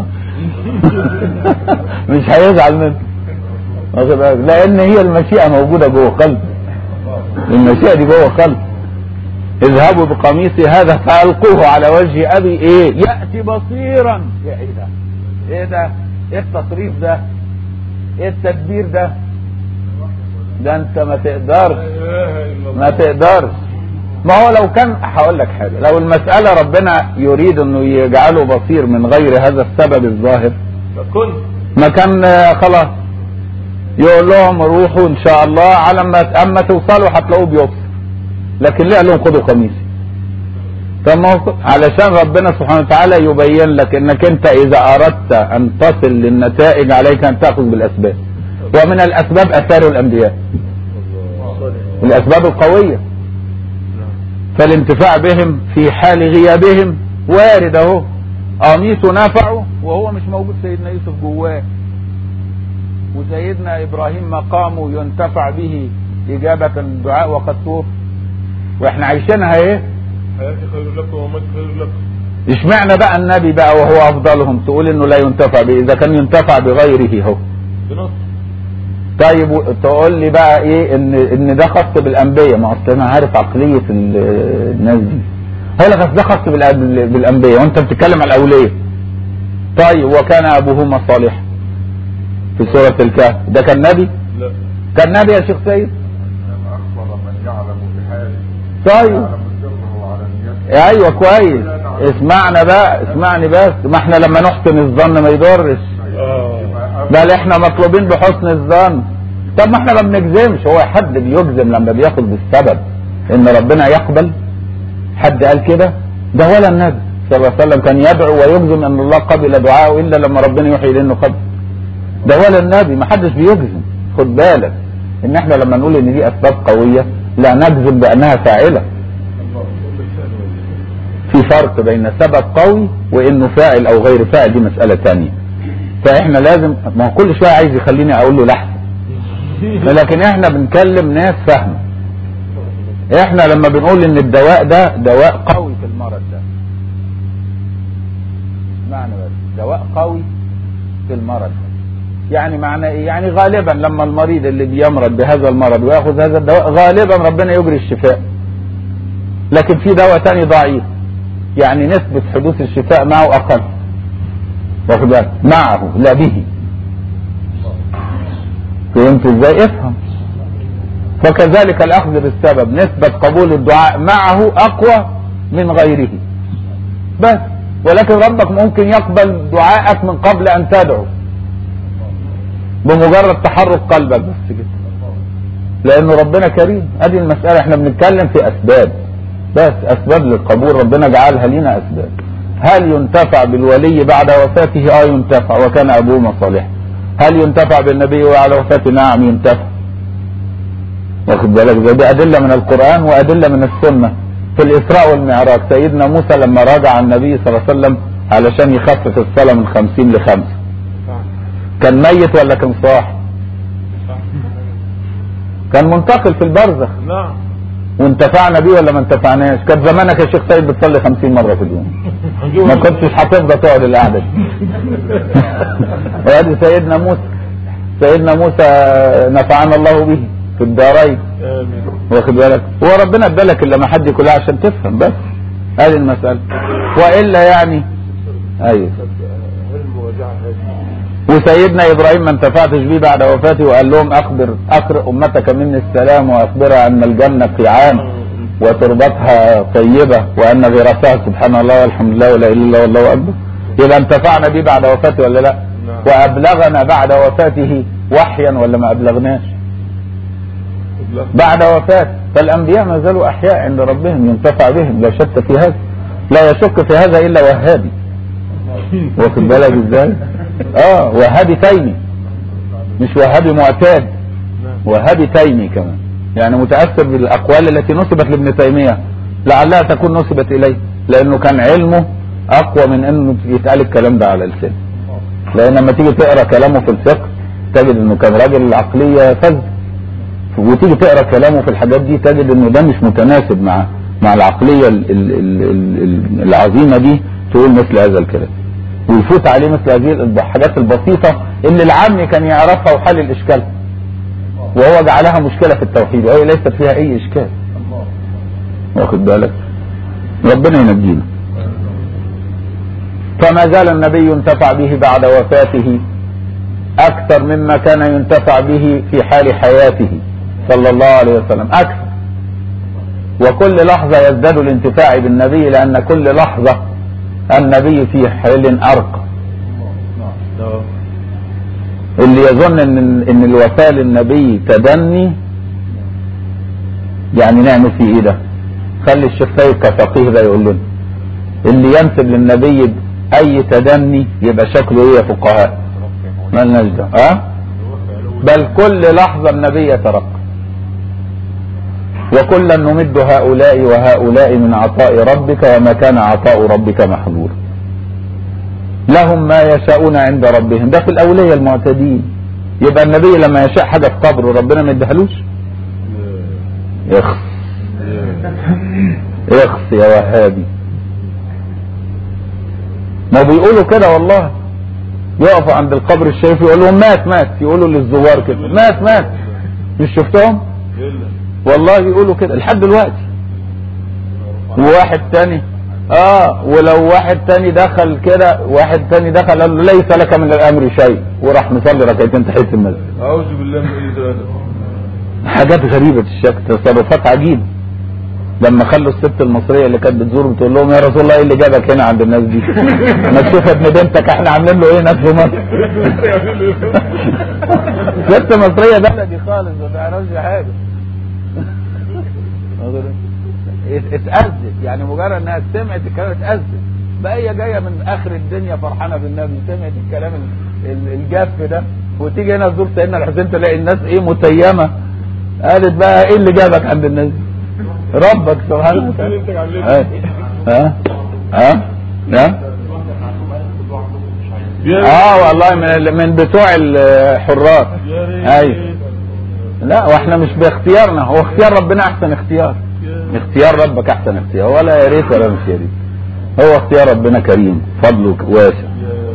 مش هيزعل منه واخد بالك؟ لان هي المشيئه موجوده جوه قلبه المشيئه دي جوه قلبه اذهبوا بقميصي هذا فالقوه على وجه ابي ايه ياتي بصيرا يا ايه ده ايه ده ايه التصريف ده ايه التدبير ده ده انت ما تقدرش ما تقدرش ما هو لو كان هقول لك حاجه لو المساله ربنا يريد انه يجعله بصير من غير هذا السبب الظاهر كنت ما كان آه، خلاص يقول لهم روحوا ان شاء الله على ما اما توصلوا هتلاقوه بيبصر لكن ليه قال لهم خدوا قميصي طب ما هو علشان ربنا سبحانه وتعالى يبين لك انك انت اذا اردت ان تصل للنتائج عليك ان تاخذ بالاسباب ومن الاسباب اثار الانبياء الاسباب القويه فالانتفاع بهم في حال غيابهم وارد اهو قميصه نفعه وهو مش موجود سيدنا يوسف جواه وسيدنا ابراهيم مقامه ينتفع به اجابه الدعاء وقد توفي واحنا عايشينها ايه حياتي خير لكم وموتي خير لكم اشمعنى بقى النبي بقى وهو افضلهم تقول انه لا ينتفع به اذا كان ينتفع بغيره هو بنص طيب و- تقول لي بقى ايه ان ان ده خاص بالانبياء ما اصل انا عارف عقليه ال- الناس دي هقول لك أصل ده خاص بالأب- بالانبياء وانت بتتكلم على الاولياء طيب وكان ابوهما صالحا في سوره الكهف ده كان نبي لا كان نبي يا شيخ سيد إنما أخبر من يعلم بحاله طيب يعلم سره وعلانيته ايوه كويس اسمعنا بقى اسمعني بس ما احنا لما نحسن الظن ما يضرش اه بل احنا مطلوبين بحسن الظن طب ما احنا ما بنجزمش هو حد بيجزم لما بياخد بالسبب ان ربنا يقبل حد قال كده ده ولا النبي صلى الله عليه وسلم كان يدعو ويجزم ان الله قبل دعاءه الا لما ربنا يوحي اليه انه قبل ده ولا النبي ما حدش بيجزم خد بالك ان احنا لما نقول ان دي اسباب قويه لا نجزم بانها فاعله في فرق بين سبب قوي وانه فاعل او غير فاعل دي مساله تانية فاحنا لازم ما هو كل شويه عايز يخليني اقول له لحظه لكن احنا بنكلم ناس فاهمه احنا لما بنقول ان الدواء ده دواء قوي في المرض ده معنى بس دواء قوي في المرض ده يعني معنى ايه يعني غالبا لما المريض اللي بيمرض بهذا المرض وياخذ هذا الدواء غالبا ربنا يجري الشفاء لكن في دواء تاني ضعيف يعني نسبة حدوث الشفاء معه أقل واخد بالك معه لا به فهمت ازاي افهم فكذلك الأخذ بالسبب نسبة قبول الدعاء معه أقوى من غيره بس ولكن ربك ممكن يقبل دعاءك من قبل أن تدعو بمجرد تحرك قلبك بس كده لأنه ربنا كريم ادي المسألة احنا بنتكلم في أسباب بس أسباب للقبول ربنا جعلها لنا أسباب هل ينتفع بالولي بعد وفاته اه ينتفع وكان ابوه صالحا هل ينتفع بالنبي بعد وفاته نعم ينتفع واخد بالك ده دي ادله من القران وادله من السنه في الاسراء والمعراج سيدنا موسى لما راجع النبي صلى الله عليه وسلم علشان يخفف الصلاه من خمسين لخمسه كان ميت ولا كان صاح كان منتقل في البرزخ نعم وانتفعنا بيه ولا ما انتفعناش كان زمانك يا شيخ سيد بتصلي خمسين مرة في اليوم ما كنتش هتفضى تقعد القعدة دي وادي سيدنا موسى سيدنا موسى نفعنا الله به في الدارين آمين واخد بالك هو ربنا ادالك الا ما حد كلها عشان تفهم بس هذه المسألة والا يعني ايوه هل المواجعة هذه وسيدنا ابراهيم ما انتفعتش بيه بعد وفاته وقال لهم اخبر اقرئ امتك مني السلام واخبرها ان الجنه قيعان وتربتها طيبه وان غراسها سبحان الله والحمد لله ولا اله الا الله والله اكبر يبقى انتفعنا بيه بعد وفاته ولا لا؟ نعم. وابلغنا بعد وفاته وحيا ولا ما ابلغناش؟ لا. بعد وفاته فالانبياء ما زالوا احياء عند ربهم ينتفع بهم لا شك في هذا لا يشك في هذا الا وهابي واخد بالك ازاي؟ اه وهابي تيمي مش وهابي معتاد وهابي تيمي كمان يعني متاثر بالاقوال التي نسبت لابن تيميه لعلها تكون نسبت اليه لانه كان علمه اقوى من انه يتقال الكلام ده على لسانه لان لما تيجي تقرا كلامه في الفقه تجد انه كان راجل عقليه فذ وتيجي تقرا كلامه في الحاجات دي تجد انه ده مش متناسب مع مع العقليه ال ال ال ال العظيمه دي تقول مثل هذا الكلام ويفوت عليه مثل هذه الحاجات البسيطه اللي العام كان يعرفها وحل الاشكال وهو جعلها مشكله في التوحيد وهي ليست فيها اي اشكال واخد بالك ربنا ينجينا فما زال النبي ينتفع به بعد وفاته اكثر مما كان ينتفع به في حال حياته صلى الله عليه وسلم اكثر وكل لحظة يزداد الانتفاع بالنبي لان كل لحظة النبي في حال ارقى آه. اللي يظن ان ان الوفاة للنبي تدني يعني نعمل فيه ايه ده خلي الشيخ سيد كفقيه ده يقول لنا اللي ينسب للنبي اي تدني يبقى شكله ايه يا فقهاء مالناش دعوه اه بل كل لحظة النبي يترقى وكلا نمد هؤلاء وهؤلاء من عطاء ربك وما كان عطاء ربك محظورا لهم ما يشاءون عند ربهم ده في الأولية المعتدين يبقى النبي لما يشاء حاجة في قبره ربنا ما يديهالوش اخس اخس يا وهابي ما بيقولوا كده والله يقفوا عند القبر الشريف يقول لهم مات مات يقولوا للزوار كده مات مات مش شفتهم إلا. والله بيقولوا كده لحد دلوقتي وواحد تاني اه ولو واحد تاني دخل كده واحد تاني دخل قال له ليس لك من الامر شيء وراح مصلي ركعتين تحيه المسجد أعوذ بالله من قلة الأدب حاجات غريبة الشكل تصرفات عجيبة لما خلوا الست المصرية اللي كانت بتزور بتقول لهم يا رسول الله ايه اللي جابك هنا عند الناس دي؟ ما تشوف ابن بنتك احنا عاملين له ايه ناس في مصر؟ ست مصرية بلدي خالص ما تعرفش حاجة ات- اتأذت يعني مجرد انها سمعت الكلام اتأذت بقى هي جاية من اخر الدنيا فرحانة بالنبي سمعت الكلام ال- ال- الجاف ده وتيجي هنا تزور سيدنا الحسين تلاقي الناس ايه متيمة قالت بقى ايه اللي جابك عند الناس دي؟ ربك سبحانه وتعالى ها ها ها ها يا اه والله من ال- من بتوع الحراس يا ريت. ايوه لا واحنا مش باختيارنا هو اختيار ربنا احسن اختيار يا- اختيار ربك احسن اختيار ولا يا ريت ولا مش يا ريت هو اختيار ربنا كريم فضله واسع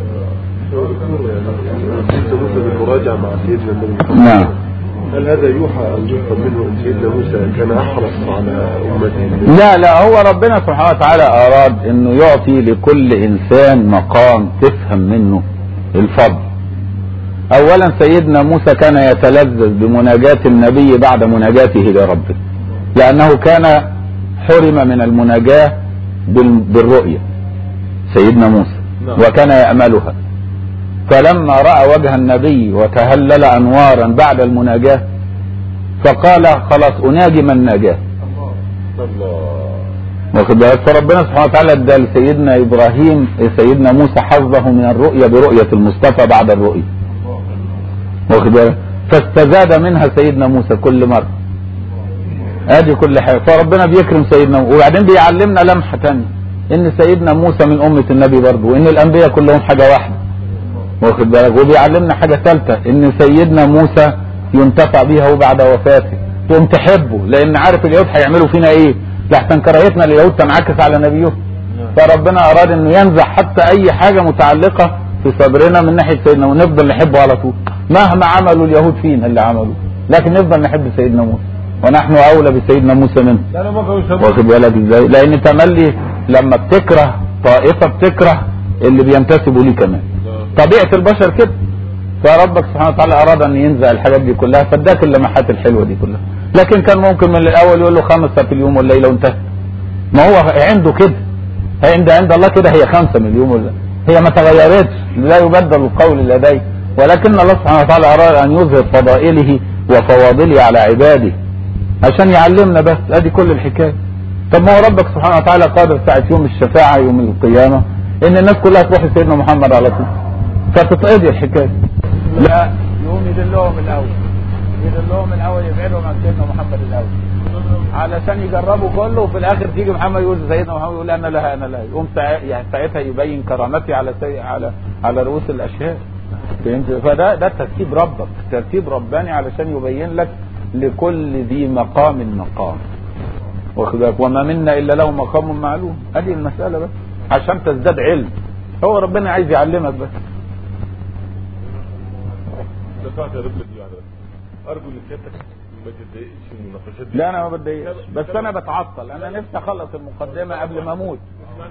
سيدنا موسى بالمراجعة مع سيدنا النبي نعم هل هذا يوحى أن يفهم منه أن سيدنا موسى كان أحرص على أمته لا لا هو ربنا سبحانه وتعالى اراد انه يعطي لكل انسان مقام تفهم منه الفضل اولا سيدنا موسى كان يتلذذ بمناجاة النبي بعد مناجاته لربه لانه كان حرم من المناجاة بال- بالرؤية سيدنا موسى نعم. وكان يأملها فلما رأى وجه النبي وتهلل أنوارا بعد المناجاة فقال خلاص أناجي من ناجاه الله واخد بالك فربنا سبحانه وتعالى ادى لسيدنا ابراهيم سيدنا موسى حظه من الرؤيا برؤيه المصطفى بعد الرؤيا واخد بالك فاستزاد منها سيدنا موسى كل مره ادي كل حاجه فربنا بيكرم سيدنا موسى وبعدين بيعلمنا لمحه ثانيه ان سيدنا موسى من امه النبي برضه وان الانبياء كلهم حاجه واحده واخد بالك وبيعلمنا حاجه ثالثه ان سيدنا موسى ينتفع بيها وبعد وفاته تقوم تحبه لان عارف اليهود هيعملوا فينا ايه لحسن كراهيتنا لليهود تنعكس على نبيهم فربنا اراد انه ينزع حتى اي حاجه متعلقه في صدرنا من ناحيه سيدنا ونفضل نحبه على طول مهما عملوا اليهود فينا اللي عملوا لكن نفضل نحب سيدنا موسى ونحن اولى بسيدنا موسى منه لا لا ما كانوا يسموا واخد بالك ازاي لان تملي لما بتكره طائفه بتكره اللي بينتسبوا ليه كمان طبيعه البشر كده فربك سبحانه وتعالى اراد ان ينزع الحاجات دي كلها فاداك اللمحات الحلوه دي كلها لكن كان ممكن من الاول يقول له خمسه في اليوم والليله وانتهى ما هو عنده كده عند عند الله كده هي خمسه من اليوم ولا هي ما تغيرتش لا يبدل القول لديه ولكن الله سبحانه وتعالى اراد ان يظهر فضائله وفواضله على عباده عشان يعلمنا بس ادي كل الحكايه طب ما هو ربك سبحانه وتعالى قادر ساعه يوم الشفاعه يوم القيامه ان الناس كلها تروح لسيدنا محمد على طول فتتقضي الحكايه لا يقوم يدلهم الاول يدلهم الاول يبعدهم عن سيدنا محمد الاول علشان يجربوا كله وفي الاخر تيجي محمد يقول سيدنا محمد يقول انا لا انا لا يقوم ساع- يعني ساعتها يبين كرامتي على سي... على على رؤوس الاشهاد فهمت فده ده ترتيب ربك ترتيب رباني علشان يبين لك لكل ذي مقام مقام واخد بالك وما منا الا له مقام معلوم ادي المساله بس عشان تزداد علم هو ربنا عايز يعلمك بس دفعت يا رب دي على ارجو ان سيادتك ما تتضايقش من المناقشات دي لا انا ما بتضايقش بس انا بتعطل انا نفسي اخلص المقدمه قبل ما اموت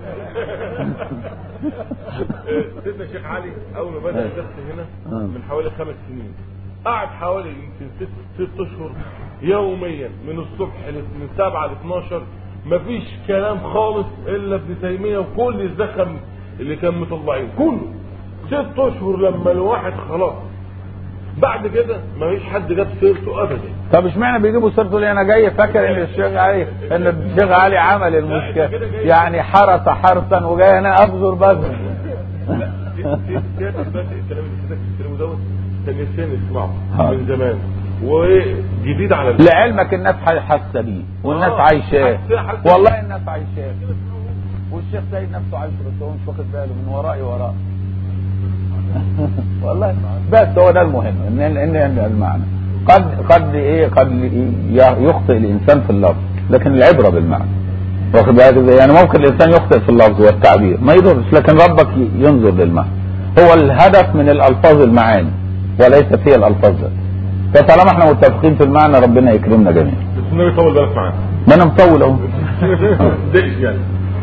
سيدنا الشيخ علي اول ما بدا الدرس هنا آه. من حوالي خمس سنين قعد حوالي يمكن ست ست اشهر يوميا من الصبح ل- من 7 ل 12 مفيش كلام خالص الا ابن تيميه وكل الزخم اللي كان مطلعين كله ست اشهر لما الواحد خلاص بعد كده مفيش حد جاب سيرته ابدا طب اشمعنى بيجيبوا سيرته ليه انا جاي فاكر ان الشيخ علي ان الشيخ علي عمل المشكله يعني حرس حرسا وجاي انا ابذر بذر سيادة بس الكلام اللي سيادتك بتتكلمه دوت كان نفسنا نسمعه حاضر. من زمان وجديد على لعلمك الناس حاسه بيه والناس آه، عايشاه حاسة- حاسة. والله الناس عايشاه والشيخ سيد نفسه عايش بس هو مش واخد باله من ورائي وراه والله بس هو ده المهم ان ان ان المعنى قد قد ايه قد ي- يخطئ الانسان في اللفظ لكن العبره بالمعنى واخد بالك ازاي؟ يعني ممكن الانسان يخطئ في اللفظ والتعبير ما يضرش لكن ربك ي- ينظر للمعنى هو الهدف من الالفاظ المعاني وليست هي الالفاظ ذاتها فطالما احنا متفقين في المعنى ربنا يكرمنا جميعا بس النبي يطول بالك معانا ما انا مطول اهو دقش يعني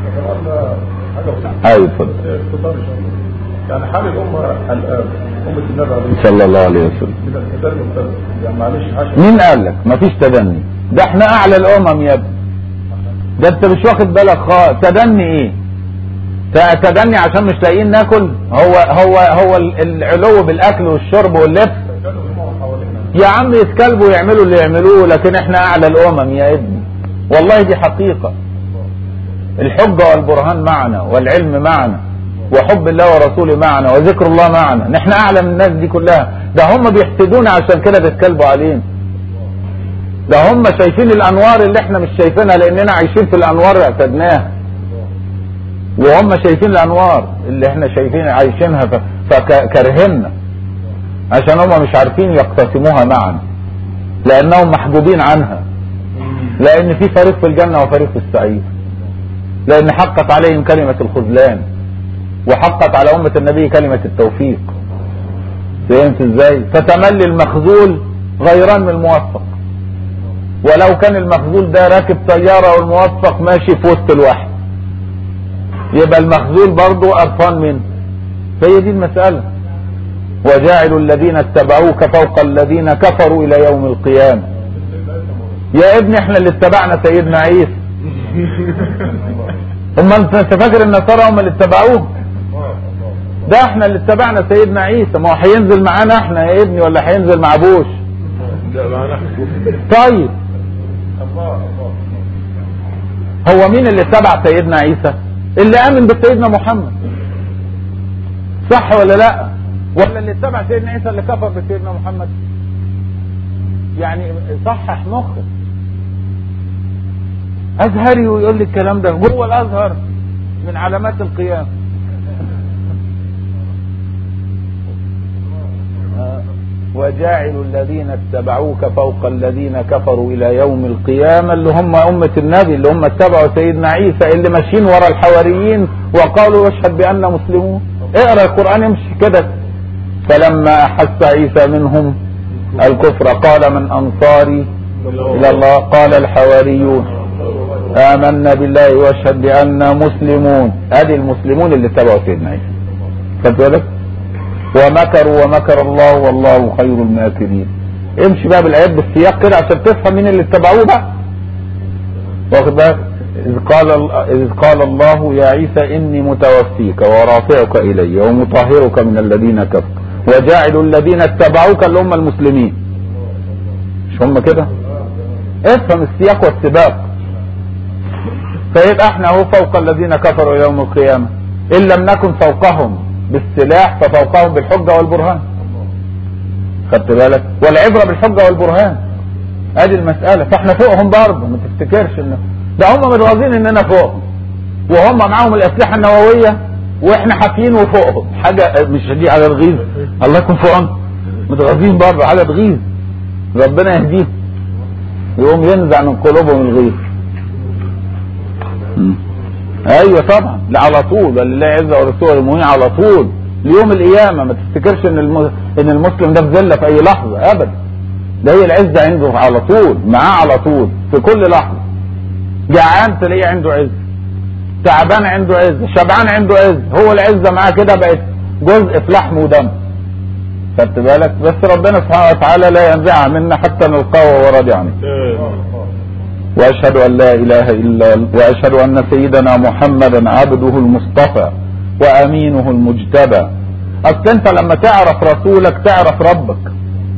ايوه اتفضل اختصار ان شاء الله يعني حال الامه الان امه النبي عليه صلى الله عليه وسلم من الكتاب المختلف يعني معلش عشان مين قال لك مفيش تدني ده احنا اعلى الامم يا ابني ده انت مش واخد بالك خالص تدني ايه ت- تدني عشان مش لاقيين ناكل هو هو هو ال- العلو بالاكل والشرب واللبس كانوا هم حوالينا يا عم يتكلبوا ويعملوا اللي يعملوه لكن احنا اعلى الامم يا ابني والله دي حقيقة الحجة والبرهان معنا والعلم معنا وحب الله ورسوله معنا وذكر الله معنا نحن اعلى من الناس دي كلها ده هم بيحسدونا عشان كده بيتكلبوا علينا ده هم شايفين الانوار اللي احنا مش شايفينها لاننا عايشين في الانوار اعتدناها وهم شايفين الانوار اللي احنا شايفين عايشينها ف- فكرهنا عشان هم مش عارفين يقتسموها معا لانهم محجوبين عنها لان في فريق في الجنة وفريق في السعير لان حقت عليهم كلمة الخذلان وحقت على امة النبي كلمة التوفيق فهمت ازاي فتملي المخذول غيران من الموفق ولو كان المخذول ده راكب طيارة والموفق ماشي في وسط الواحد يبقى المخذول برضه قرفان منه فهي دي المسألة وجاعل الذين اتبعوك فوق الذين كفروا الى يوم القيامة يا ابني احنا اللي اتبعنا سيدنا عيسى هم انت أنت فاكر النصارى هم اللي اتبعوه ده احنا اللي اتبعنا سيدنا عيسى ما هو هينزل معانا احنا يا ابني ولا هينزل مع بوش ده معنا طيب هو مين اللي تبع سيدنا عيسى اللي امن بسيدنا محمد صح ولا لا ولا اللي تبع سيدنا عيسى اللي كفر بسيدنا محمد يعني صحح مخك ازهري ويقول لي الكلام ده جوه الازهر من علامات القيامه آه. وجاعل الذين اتبعوك فوق الذين كفروا الى يوم القيامه اللي هم امه النبي اللي هم اتبعوا سيدنا عيسى اللي ماشيين ورا الحواريين وقالوا اشهد بان مسلمون اقرا القران امشي كده فلما احس عيسى منهم الكفر قال من انصاري الى الله قال الحواريون آمنا بالله واشهد بأننا مسلمون ادي المسلمون اللي اتبعوا سيدنا عيسى خدت بالك ومكروا ومكر الله والله خير الماكرين امشي بقى بالايات بالسياق كده عشان تفهم مين اللي اتبعوه بقى واخد بالك إذ قال إذ قال الله يا عيسى إني متوفيك ورافعك إلي ومطهرك من الذين كفروا وجاعل الذين اتبعوك اللي هم المسلمين مش هم كده افهم السياق والسباق فيبقى احنا اهو فوق الذين كفروا يوم القيامة ان لم نكن فوقهم بالسلاح ففوقهم بالحجة والبرهان خدت بالك والعبرة بالحجة والبرهان ادي المسألة فاحنا فوقهم برضه ما تفتكرش ان ده هم متغاظين اننا فوقهم وهم معاهم الاسلحة النووية واحنا حافيين وفوقهم حاجة مش دي على الغيظ الله يكون فوقهم متغاظين برضه على الغيظ ربنا يهديهم يقوم ينزع من قلوبهم الغيظ ايوه طبعا لا على طول لله عز ورسوله المؤمنين على طول ليوم القيامه ما تفتكرش ان الم... ان المسلم ده في ذله في اي لحظه ابدا ده هي العزه عنده على طول معاه على طول في كل لحظه جعان تلاقيه عنده عز تعبان عنده عز شبعان عنده عز هو العزه معاه كده بقت جزء في لحم ودم خدت بالك بس ربنا سبحانه وتعالى لا ينزعها منا حتى نلقاه وهو راضي عنه واشهد ان لا اله الا واشهد ان سيدنا محمدا عبده المصطفى وامينه المجتبى اصل انت لما تعرف رسولك تعرف ربك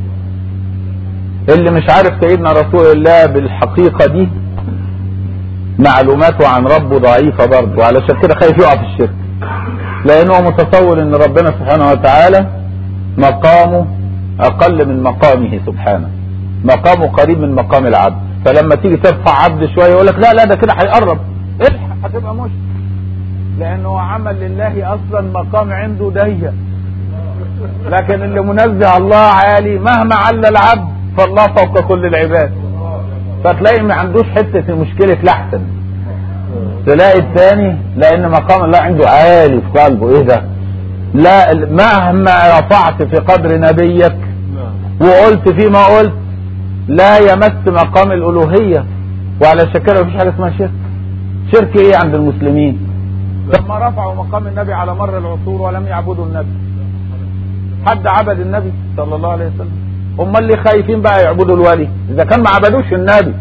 اللي مش عارف سيدنا رسول الله بالحقيقة دي معلوماته عن ربه ضعيفة برضه وعلشان كده خايف يقع في الشرك لانه متصور ان ربنا سبحانه وتعالى مقامه اقل من مقامه سبحانه مقامه قريب من مقام العبد فلما تيجي ترفع عبد شويه يقول لك لا لا ده كده هيقرب الحق هتبقى مشكله لانه عمل لله اصلا مقام عنده ضيق لكن اللي منزه الله عالي مهما على العبد فالله فوق كل العباد فتلاقي ما عندوش حته مشكله لحسن تلاقي الثاني لان مقام الله عنده عالي في قلبه ايه ده لا مهما رفعت في قدر نبيك وقلت فيما قلت لا يمس مقام الالوهيه وعلى كده مفيش حاجه اسمها شرك شرك ايه عند المسلمين لما رفعوا مقام النبي على مر العصور ولم يعبدوا النبي حد عبد النبي صلى الله عليه وسلم هم اللي خايفين بقى يعبدوا الولي اذا كان ما عبدوش النبي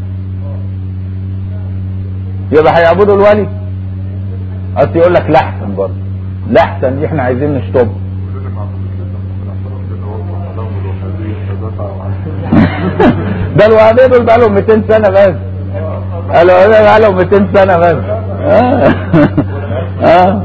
يبقى هيعبدوا الولي اصل يقول لك لاحسن برضه لاحسن دي احنا عايزين نشطبها ده الوهابيه دول بقى لهم 200 سنه بس الوهابيه بقى لهم 200 سنه بس اه اه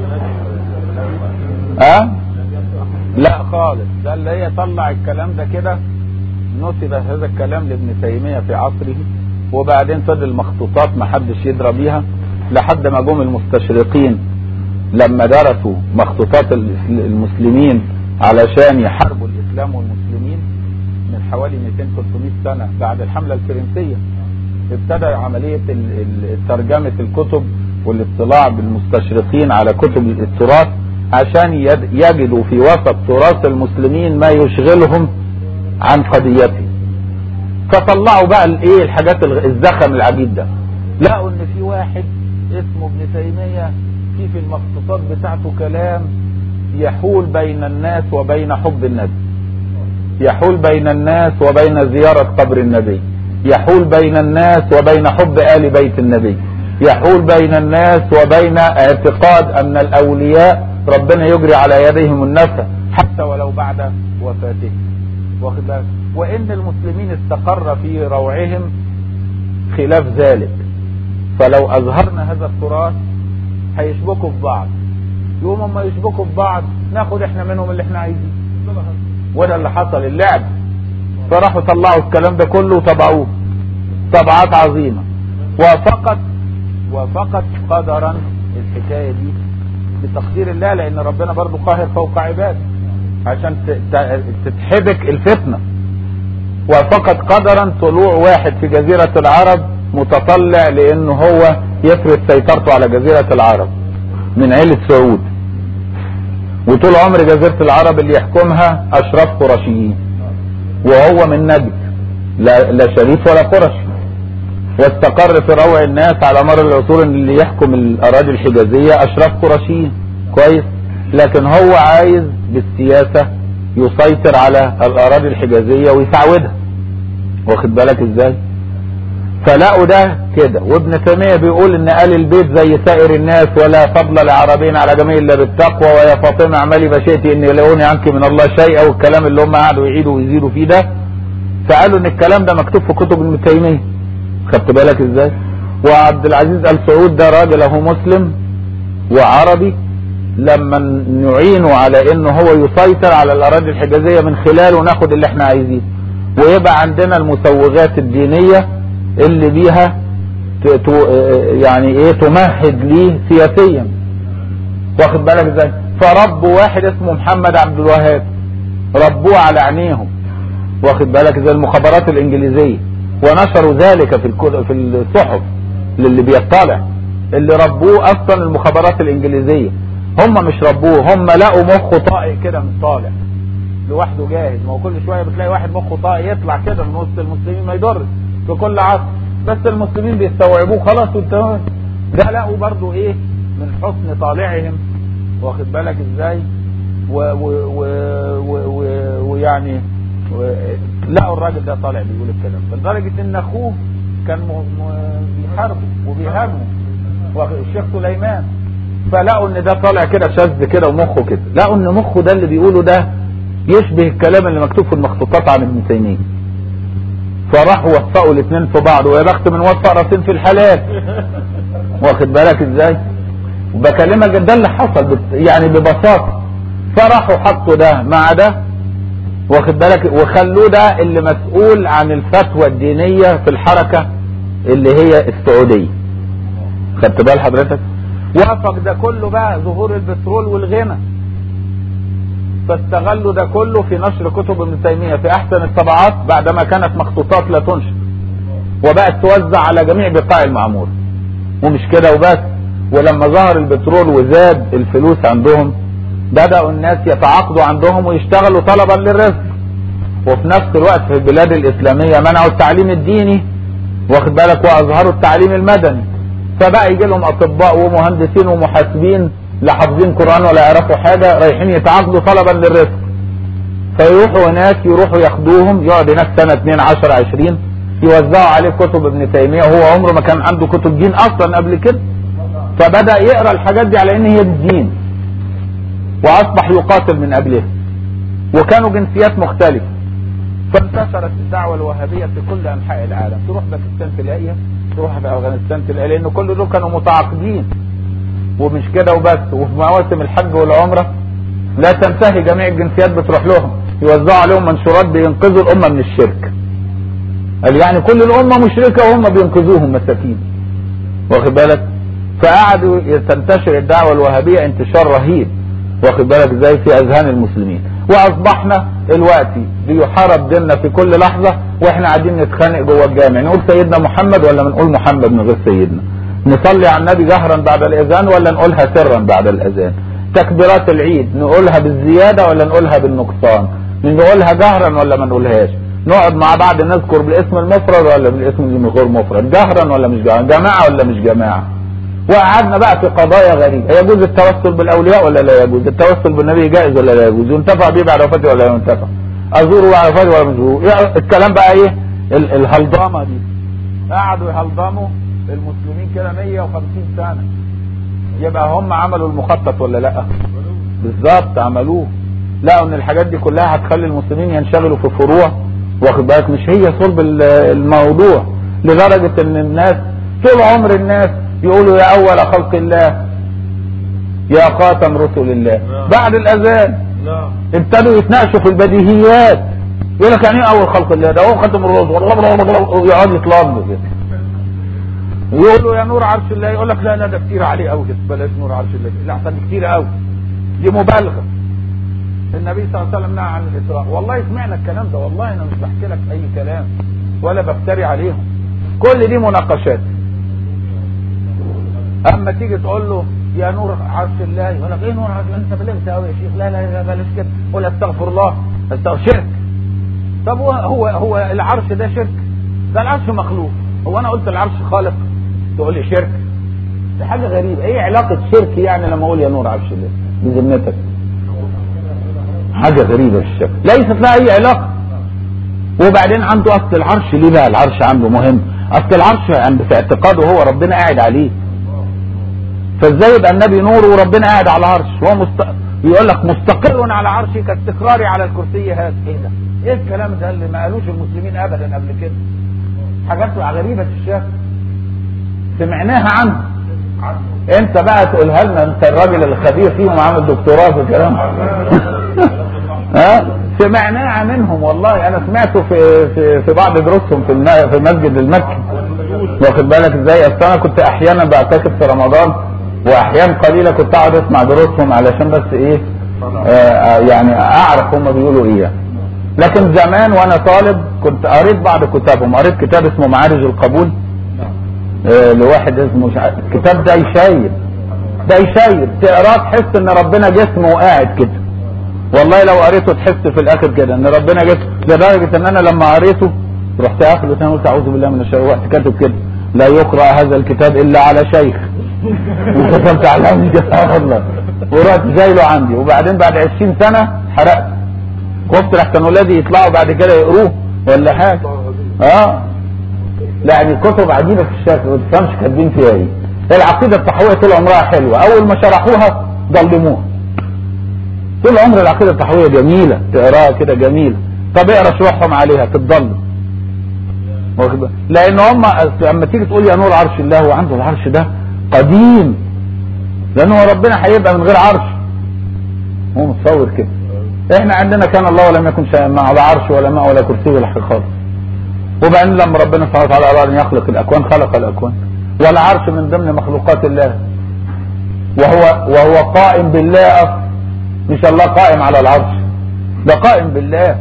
اه لا خالص ده اللي هي طلع الكلام ده كده نسب هذا الكلام لابن تيميه في عصره وبعدين فضل مخطوطات ما حدش يدرى بيها لحد ما جم المستشرقين لما درسوا مخطوطات المسلمين علشان يحاربوا الاسلام والمسلمين من حوالي 200 300 سنه بعد الحمله الفرنسيه ابتدى عمليه ترجمه الكتب والاطلاع بالمستشرقين على كتب التراث عشان يجدوا في وسط تراث المسلمين ما يشغلهم عن قضيتهم فطلعوا بقى الايه الحاجات الزخم العجيب ده لقوا ان في واحد اسمه ابن تيميه في في المخطوطات بتاعته كلام يحول بين الناس وبين حب النبي يحول بين الناس وبين زيارة قبر النبي يحول بين الناس وبين حب آل بيت النبي يحول بين الناس وبين اعتقاد أن الأولياء ربنا يجري على يديهم النفع حتى ولو بعد وفاتهم واخد بالك وإن المسلمين استقر في روعهم خلاف ذلك فلو اظهرنا هذا التراث هيشبكوا في بعض يوم اما يشبكوا في بعض ناخد احنا منهم اللي احنا عايزينه وده اللي حصل اللعب فراحوا طلعوا الكلام ده كله وطبعوه طبعات عظيمة وفقط وفقط قدرا الحكاية دي بتقدير الله لان ربنا برضو قاهر فوق عباده عشان ت- ت- تتحبك الفتنة وفقط قدرا طلوع واحد في جزيرة العرب متطلع لانه هو يفرض سيطرته على جزيرة العرب من عيلة سعود وطول عمر جزيرة العرب اللي يحكمها اشراف قرشيين وهو من نجد لا, لا شريف ولا قرشي واستقر في روع الناس على مر العصور ان اللي يحكم الاراضي الحجازيه اشراف قرشيين كويس لكن هو عايز بالسياسه يسيطر على الاراضي الحجازيه ويسعودها واخد بالك ازاي فلقوا ده كده وابن تيميه بيقول ان ال البيت زي سائر الناس ولا فضل لعربين على جميع الا بالتقوى ويا فاطمه اعملي ما شئتي اني لا اغني عنك من الله شيئا والكلام اللي هم قعدوا يعيدوا ويزيدوا فيه ده فقالوا ان الكلام ده مكتوب في كتب ابن تيميه خدت بالك ازاي وعبد العزيز ال سعود ده راجل اهو مسلم وعربي لما نعينه على انه هو يسيطر على الاراضي الحجازيه من خلاله ناخد اللي احنا عايزينه ويبقى عندنا المسوغات الدينيه اللي بيها ت- ت- يعني ايه تمهد ليه سياسيا واخد بالك ازاي فربوا واحد اسمه محمد عبد الوهاب ربوه على عينيهم واخد بالك زي المخابرات الانجليزيه ونشروا ذلك في الكتب في الصحف للي بيطلع اللي ربوه اصلا المخابرات الانجليزيه هم مش ربوه هم لقوا مخه طائع كده مش طالع لوحده جاهز ما هو كل شويه بتلاقي واحد مخه طائع يطلع كده من وسط المسلمين ما يضرش في كل عصر بس المسلمين بيستوعبوه خلاص وانت ده لقوا برضو ايه من حسن طالعهم واخد بالك ازاي و- و- و- و- و- ويعني و- لقوا الراجل ده طالع بيقول الكلام ده لدرجه ان اخوه كان م- م- بيحاربه وبيهاجمه واخد- الشيخ سليمان فلقوا ان ده طالع كده شاذ كده ومخه كده لقوا ان مخه ده اللي بيقوله ده يشبه الكلام اللي مكتوب في المخطوطات عن ابن تيميه فراحوا وفقوا الاثنين في بعض ويا بخت من وفق راسين في الحلال واخد بالك ازاي وبكلمك ده اللي حصل بت- يعني ببساطه فراحوا حطوا ده مع ده واخد بالك وخلوه ده اللي مسؤول عن الفتوى الدينيه في الحركه اللي هي السعوديه خدت بال حضرتك وافق ده كله بقى ظهور البترول والغنى فاستغلوا ده كله في نشر كتب ابن تيمية في احسن الطبعات بعدما كانت مخطوطات لا تنشر وبقت توزع على جميع بقاع المعمور ومش كده وبس ولما ظهر البترول وزاد الفلوس عندهم بدأوا الناس يتعاقدوا عندهم ويشتغلوا طلبا للرزق وفي نفس الوقت في البلاد الإسلامية منعوا التعليم الديني واخد بالك وأظهروا التعليم المدني فبقى يجي لهم أطباء ومهندسين ومحاسبين لا حافظين قرآن ولا يعرفوا حاجة رايحين يتعاقدوا طلبا للرزق فيروحوا هناك يروحوا ياخدوهم يقعد هناك سنة 2 10 20 يوزعوا عليه كتب ابن تيمية وهو عمره ما كان عنده كتب دين أصلا قبل كده فبدأ يقرأ الحاجات دي على إن هي الدين وأصبح يقاتل من أجلها وكانوا جنسيات مختلفة فانتشرت الدعوة الوهابية في كل أنحاء العالم تروح باكستان تلاقيها تروح في أفغانستان تلاقيها لأن كل دول كانوا متعاقدين ومش كده وبس وفي مواسم الحج والعمرة لا تنتهي جميع الجنسيات بتروح لهم يوزعوا عليهم منشورات بينقذوا الأمة من الشرك قال يعني كل الأمة مشركة وهم بينقذوهم مساكين واخد بالك فقعدوا تنتشر الدعوة الوهابية انتشار رهيب واخد بالك ازاي في اذهان المسلمين واصبحنا دلوقتي بيحارب ديننا في كل لحظة واحنا قاعدين نتخانق جوه الجامع نقول سيدنا محمد ولا بنقول محمد من غير سيدنا نصلي على النبي جهرا بعد الاذان ولا نقولها سرا بعد الاذان تكبيرات العيد نقولها بالزيادة ولا نقولها بالنقصان نقولها جهرا ولا ما نقولهاش نقعد مع بعض نذكر بالاسم المفرد ولا بالاسم اللي غير مفرد جهرا ولا مش جهرا جماعة ولا مش جماعة وقعدنا بقى في قضايا غريبة يجوز التوسل بالاولياء ولا لا يجوز التوسل بالنبي جائز ولا لا يجوز ينتفع به بعد وفاته ولا لا ينتفع ازوره بعد وفاته ولا مش أزوره؟ يعني الكلام بقى ايه ال- الهلضمه دي قعدوا يهلضموا المسلمين كده 150 سنة يبقى هم عملوا المخطط ولا لا بالظبط عملوه لقوا ان الحاجات دي كلها هتخلي المسلمين ينشغلوا في فروع واخد بالك مش هي صلب ال- الموضوع لدرجة ان الناس طول عمر الناس يقولوا يا اول خلق الله يا خاتم رسل الله نعم. بعد الاذان نعم ابتدوا يتناقشوا في البديهيات يقول لك يعني ايه اول خلق الله ده هو خاتم الرسل ويقعد يتلظ كده ويقولوا يا نور عرش الله يقول لك لا لا ده كتير عليه قوي كده بلاش نور عرش الله لا احسن كتير قوي دي مبالغه النبي صلى الله عليه وسلم نهى عن الاسراء والله سمعنا الكلام ده والله انا مش بحكي لك اي كلام ولا بفتري عليهم كل دي مناقشات اما تيجي تقول له يا نور عرش الله يقول لك ايه نور عرش الله انت بلغت قوي يا شيخ لا لا لا بلاش كده قول استغفر الله استغفر شرك طب هو هو هو العرش ده شرك ده العرش مخلوق هو انا قلت العرش خالق تقول لي شرك دي حاجه غريبه ايه علاقه شرك يعني لما اقول يا نور عرش الله بذمتك حاجه غريبه في الشكل ليست لها اي علاقه وبعدين عنده اصل العرش ليه بقى العرش عنده مهم اصل العرش عند في اعتقاده هو ربنا قاعد عليه فازاي يبقى النبي نور وربنا قاعد على العرش هو مست... يقول لك مستقر على عرشه كاستقراري على الكرسي هذا ايه ده ايه الكلام ده اللي ما قالوش المسلمين ابدا قبل كده حاجات غريبه الشكل سمعناها عنه انت بقى تقولها لنا انت الراجل الخبير فيهم عامل دكتوراه في الكلام ها سمعناها منهم والله انا سمعته في في في بعض دروسهم في الم- في المسجد المكي واخد بالك ازاي اصل انا كنت احيانا بعتكف في رمضان واحيان قليله كنت اقعد اسمع دروسهم علشان بس ايه آه آه، يعني اعرف هم بيقولوا ايه لكن زمان وانا طالب كنت قريت بعض كتابهم قريت كتاب اسمه معارج القبول آه، لواحد اسمه مش عارف الكتاب ده يشيب ده يشيب تقراه تحس ان ربنا جسمه وقاعد كده والله لو قريته تحس في الاخر كده ان ربنا جسم لدرجه ان انا لما قريته رحت قافل تاني قلت اعوذ بالله من الشيطان رحت كاتب كده لا يقرا هذا الكتاب الا على شيخ وكتبت على عندي كده والله ورحت شايله عندي وبعدين بعد 20 سنه حرقت خفت لحسن ولادي يطلعوا بعد كده يقروه ولا حاجه اه لا يعني كتب عجيبه في الشكل ما تفهمش كاتبين فيها ايه العقيده التحويه طول عمرها حلوه اول ما شرحوها ضلموها طول عمر العقيده التحويه جميله تقراها كده جميله طب اقرا شروحهم عليها تتضلم واخد بالك؟ لان هم أصل لما تيجي تقول يا نور عرش الله هو عنده العرش ده قديم لان هو ربنا هيبقى من غير عرش هو متصور كده احنا عندنا كان الله ولم يكن شيئا معه لا عرش ولا ماء ولا كرسي ولا حاجه خالص وبعدين لما ربنا سبحانه وتعالى اراد ان يخلق الاكوان خلق الاكوان والعرش من ضمن مخلوقات الله وهو وهو قائم بالله اصلا مش الله قائم على العرش ده قائم بالله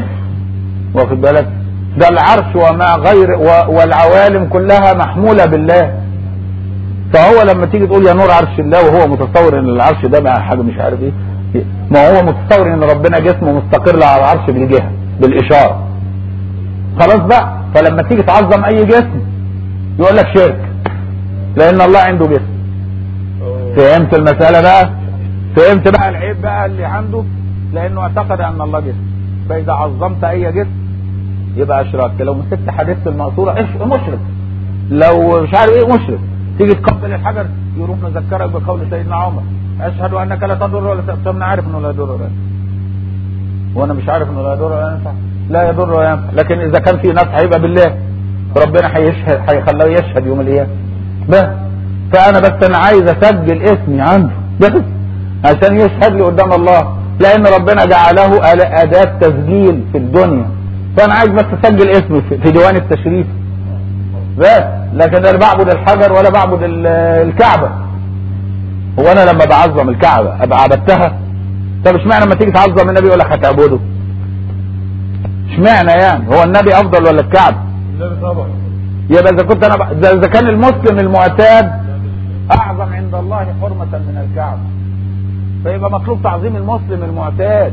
واخد بالك ده العرش وما غير و- والعوالم كلها محمولة بالله فهو لما تيجي تقول يا نور عرش الله وهو متصور ان العرش ده بقى حاجة مش عارف ايه ما هو متصور ان ربنا جسمه مستقر على العرش بالجهة بالاشارة خلاص بقى فلما تيجي تعظم اي جسم يقول لك شرك لان الله عنده جسم فهمت المسألة بقى فهمت بقى العيب بقى اللي عنده لانه اعتقد ان الله جسم فاذا عظمت اي جسم يبقى اشركت لو مسكت حديثة المقصورة إيش- مشرك لو مش عارف ايه مشرك تيجي تقبل الحجر يروح مذكرك بقول سيدنا عمر اشهد انك لا تضر ولا تنفع طب انا عارف انه لا يضر ولا ينفع وانا مش عارف انه لا يضر ولا ينفع لا يضر ولا ينفع لكن اذا كان في ناس هيبقى بالله ربنا هيشهد هيخليه يشهد يوم القيامه بس فانا بس انا عايز اسجل اسمي عنده بس عشان يشهد لي قدام الله لان ربنا جعله آل- اداه تسجيل في الدنيا فانا عايز بس اسجل اسمي في في ديوان التشريف بس لكن انا بعبد الحجر ولا بعبد ال- الكعبه هو انا لما بعظم الكعبه ابقى عبدتها طب اشمعنى لما تيجي تعظم النبي يقول لك هتعبده اشمعنى يعني هو النبي افضل ولا الكعبه النبي طبعا يبقى اذا كنت انا ب... ده اذا كان المسلم المعتاد اعظم عند الله حرمة من الكعبة فيبقى مطلوب تعظيم المسلم المعتاد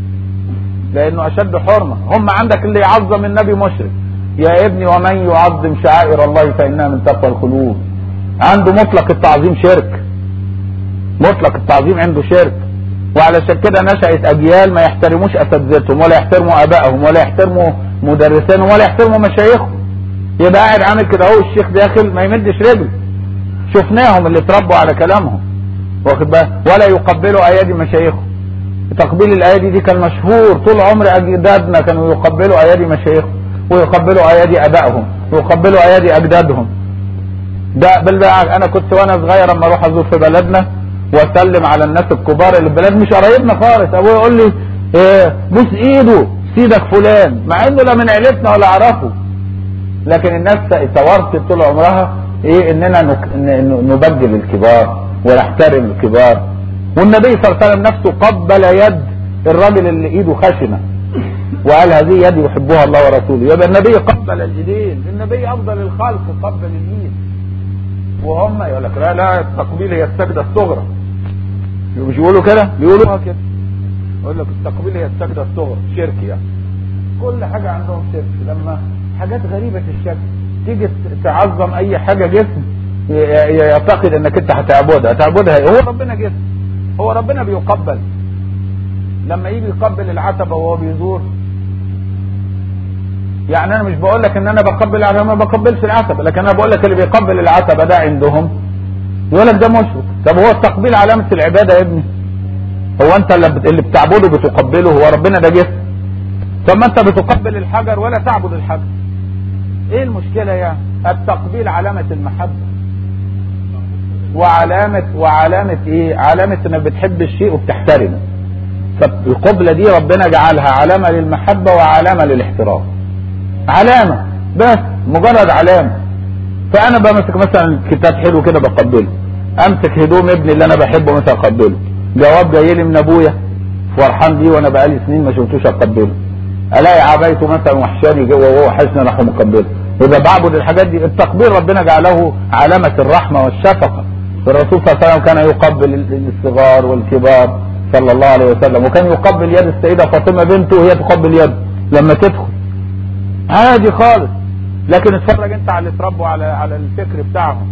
لانه اشد حرمة هم عندك اللي يعظم النبي مشرك يا ابني ومن يعظم شعائر الله فانها من تقوى القلوب عنده مطلق التعظيم شرك مطلق التعظيم عنده شرك وعلشان كده نشأت اجيال ما يحترموش اساتذتهم ولا يحترموا ابائهم ولا يحترموا مدرسينهم ولا يحترموا مشايخهم يبقى قاعد عامل كده اهو الشيخ داخل ما يمدش رجله شفناهم اللي اتربوا على كلامهم واخد بالك ولا يقبلوا ايادي مشايخهم تقبيل الايادي دي كان مشهور طول عمر اجدادنا كانوا يقبلوا ايادي مشايخهم ويقبلوا ايادي ابائهم ويقبلوا ايادي اجدادهم ده بالبعكس انا كنت وانا صغير اما اروح ازور في بلدنا واسلم على الناس الكبار اللي في البلد مش قرايبنا خالص ابويا يقول لي إيه بوس ايده سيدك فلان مع انه لا من عيلتنا ولا اعرفه لكن الناس توارثت طول عمرها ايه اننا نك- ن- نبجل الكبار ونحترم الكبار والنبي صلى الله عليه وسلم نفسه قبل يد الراجل اللي ايده خشنه وقال هذه يد يحبها الله ورسوله يبقى النبي قبل الايدين النبي افضل الخلق قبل الايد وهم يقول لك لا لا التقبيل هي السجده الصغرى مش بيقولوا كده بيقولوها كده يقول لك التقبيل هي السجده الصغرى شرك يعني كل حاجه عندهم شرك لما حاجات غريبه الشكل تيجي ت- تعظم اي حاجه جسم ي- ي- يعتقد انك انت هتعبدها هتعبدها إيه؟ هو ربنا جسم هو ربنا بيقبل لما يجي يقبل العتبه وهو بيزور يعني انا مش بقول لك ان انا بقبل العتبه ما بقبلش العتبه لكن انا بقول لك اللي بيقبل العتبه ده عندهم يقول لك ده مشرك طب هو التقبيل علامه العباده يا ابني هو انت اللي بت- اللي بتعبده بتقبله هو ربنا ده جسم طب ما انت بتقبل الحجر ولا تعبد الحجر ايه المشكله يعني التقبيل علامه المحبه وعلامه وعلامه ايه علامه انك بتحب الشيء وبتحترمه فالقبلة دي ربنا جعلها علامة للمحبة وعلامة للاحترام علامة بس مجرد علامة فأنا بمسك مثلا كتاب حلو كده بقبله أمسك هدوم ابني اللي أنا بحبه مثلا أقبله جواب جاي لي من أبويا فرحان بيه وأنا بقالي سنين ما شفتوش أقبله ألاقي عبايته مثلا وحشاني جوه وهو حزن راح مقبله يبقى بعبد الحاجات دي التقبيل ربنا جعله علامة الرحمة والشفقة الرسول صلى الله عليه وسلم كان يقبل الصغار والكبار صلى الله عليه وسلم وكان يقبل يد السيدة فاطمة بنته وهي تقبل يد لما تدخل عادي خالص لكن اتفرج انت على اللي اتربوا على على الفكر بتاعهم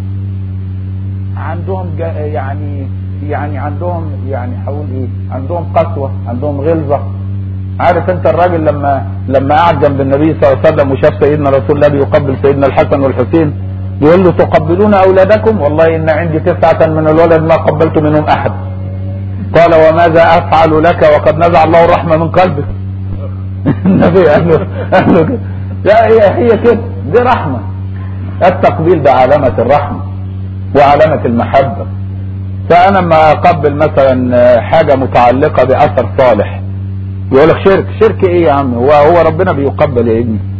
عندهم جا يعني يعني عندهم يعني هقول ايه عندهم قسوة عندهم غلظة عارف انت الراجل لما لما قعد جنب النبي صلى الله عليه وسلم وشاف سيدنا رسول الله بيقبل سيدنا الحسن والحسين بيقول له تقبلون اولادكم والله ان عندي تسعة من الولد ما قبلت منهم احد قال وماذا افعل لك وقد نزع الله الرحمة من قلبك النبي قال له قال له كده. لا هي هي كده دي رحمة التقبيل ده علامة الرحمة وعلامة المحبة فأنا لما أقبل مثلا حاجة متعلقة بأثر صالح يقول لك شرك شرك إيه يا عم هو هو ربنا بيقبل يا ابني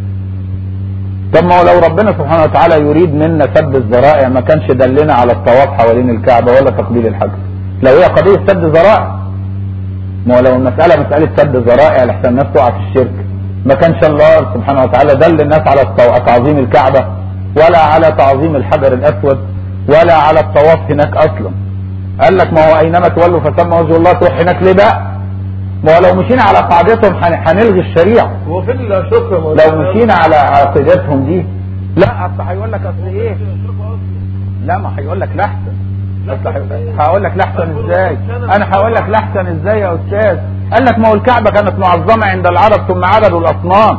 طب ما هو لو ربنا سبحانه وتعالى يريد منا سد الذرائع ما كانش دلنا على الطواف حوالين الكعبة ولا تقبيل الحجر لو هي قضية سد ذرائع ما هو لو المسألة مسألة سد ذرائع لحسن الناس تقع في الشرك ما كانش الله سبحانه وتعالى دل الناس على التو- تعظيم الكعبة ولا على تعظيم الحجر الأسود ولا على الطواف هناك أصلا قال لك ما هو أينما تولوا فثم وجه الله تروح هناك ليه بقى ما هو لو مشينا على قاعدتهم هن- هنلغي الشريعة هو فين الشكر لو مشينا على عقيدتهم دي لا اصل هيقول لك اصل ايه لا ما هيقول لك لحسن اصل هي- هقول لك لحسن ازاي انا هقول لك لحسن ازاي يا استاذ قال لك ما هو الكعبه كانت معظمه عند العرب ثم عبدوا الاصنام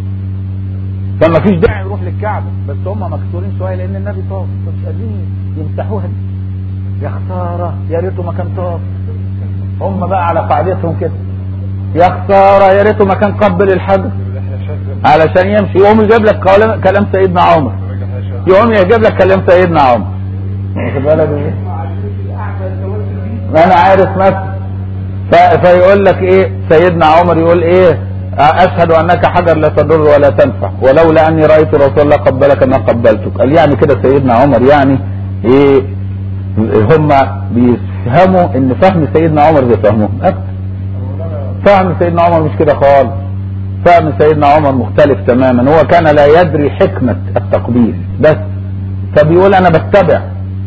فما فيش داعي يروح للكعبه بس هم مكسورين شويه لان النبي طاف فمش قادرين يمسحوها دي يا خساره يا ريته ما كان طاف هم بقى على قاعدتهم كده يا خساره يا ريته ما كان قبل الحجر علشان يمشي يقوم يجيب لك كلام كلام سيدنا عمر يقوم يجيب لك كلام سيدنا عمر واخد بالك ايه ما انا عارف مثلا ف- فيقول لك ايه سيدنا عمر يقول ايه اشهد انك حجر لا تضر ولا تنفع ولولا اني رايت رسول الله قبلك ما قبلتك قال يعني كده سيدنا عمر يعني ايه هم بيفهموا ان فهم سيدنا عمر زي فهمهم أبدا. فهم سيدنا عمر مش كده خالص فهم سيدنا عمر مختلف تماما هو كان لا يدري حكمة التقبيل بس فبيقول انا بتبع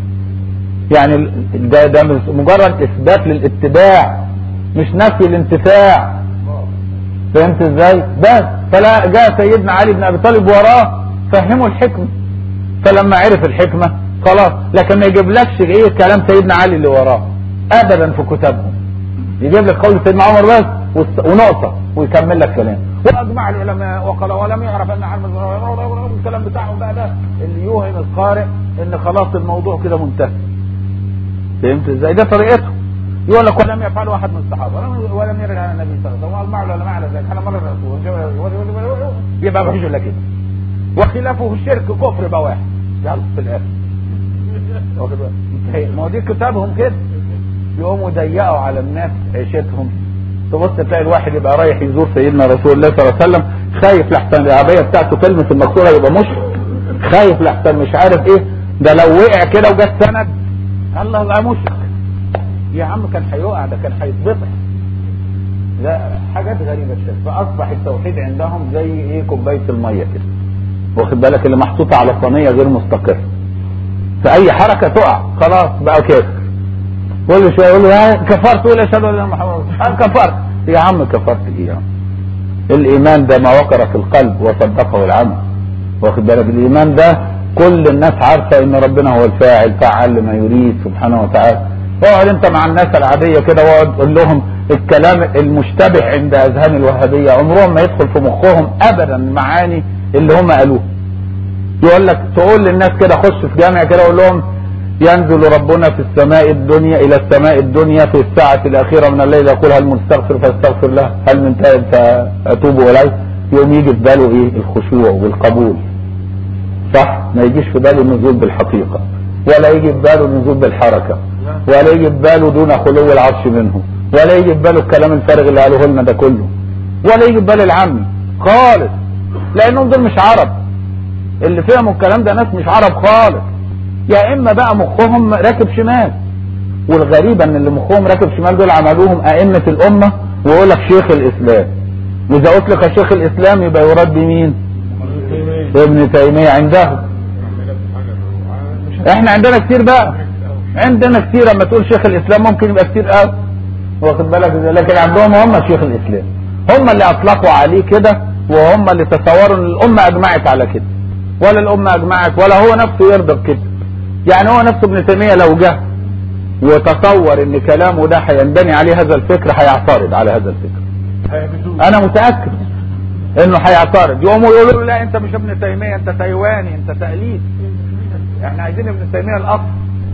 يعني ده ده مجرد اثبات للاتباع مش نفي الانتفاع فهمت ازاي بس فلا جاء سيدنا علي بن ابي طالب وراه فهمه الحكمة فلما عرف الحكمة خلاص لكن ما يجيبلكش ايه كلام سيدنا علي اللي وراه ابدا في كتبهم يجيب لك قول سيدنا عمر بس والس- ونقطة ويكمل لك كلام واجمع العلماء وقال ولم يعرف ان علم الكلام بتاعهم بقى ده اللي يوهم القارئ ان خلاص الموضوع كده منتهي فهمت ازاي ده طريقته يقول لك ولم يفعل واحد من الصحابه ولم- ولم يرد عن النبي صلى الله عليه وسلم واجمع العلماء على ذلك انا مره الرسول يبقى مفيش الا كده وخلافه الشرك كفر بواح يلا في الاخر واخد بالك؟ هي- ما هو دي كتابهم كده يقوموا يضيقوا على الناس عيشتهم تبص تلاقي الواحد يبقى رايح يزور سيدنا رسول الله صلى الله عليه وسلم خايف لحسن العربيه بتاعته كلمه المكسوره يبقى مشرك خايف لحسن مش عارف ايه ده لو وقع كده وجت سند الله يبقى مشرك يا عم كان هيقع ده كان هيتبطح لا حاجات غريبه الشكل فاصبح التوحيد عندهم زي ايه كوبايه الميه كده واخد بالك اللي محطوطه على صينيه غير مستقره في اي حركه تقع خلاص بقى كافر كل شويه يقول له ها كفرت ولا اشهد ان لا اله الا محمد رسول الله. ها كفرت يا عم كفرت ايه يا عم الايمان ده ما وقر في القلب وصدقه العمل واخد بالك الايمان ده كل الناس عارفه ان ربنا هو الفاعل فعل لما يريد سبحانه وتعالى اقعد انت مع الناس العاديه كده واقعد قول لهم الكلام المشتبه عند اذهان الوهابيه عمرهم ما يدخل في مخهم ابدا معاني اللي هم قالوه يقول لك تقول للناس كده خش في جامع كده قول لهم ينزل ربنا في السماء الدنيا الى السماء الدنيا في الساعة الاخيرة من الليل يقول هل مستغفر فاستغفر له هل من تائب فاتوب اليه يوم يجي في باله ايه الخشوع والقبول صح ما يجيش في باله النزول بالحقيقة ولا يجي في باله النزول بالحركة ولا يجي في باله دون خلو العرش منه ولا يجي في باله الكلام الفارغ اللي قالوه لنا ده كله ولا يجي في بال العمي خالص لانهم دول مش عرب اللي فهموا الكلام ده ناس مش عرب خالص يا اما بقى مخهم راكب شمال والغريب ان اللي مخهم راكب شمال دول عملوهم ائمه الامه ويقول لك شيخ الاسلام واذا اطلق شيخ الاسلام يبقى يراد بمين؟ ابن تيميه عندهم احنا عندنا كتير بقى عندنا كتير اما تقول شيخ الاسلام ممكن يبقى كتير قوي واخد بالك إزاي؟ لكن عندهم هم شيخ الاسلام هم اللي اطلقوا عليه كده وهم اللي تصوروا ان الامه اجمعت على كده ولا الامه اجمعت ولا هو نفسه يرضى بكده يعني هو نفسه ابن تيميه لو جه وتصور ان كلامه ده هينبني عليه هذا الفكر هيعترض على هذا الفكر انا متاكد انه هيعترض يقوموا يقولوا له لا انت مش ابن تيميه انت تايواني انت تقليد احنا عايزين ابن تيميه الاصل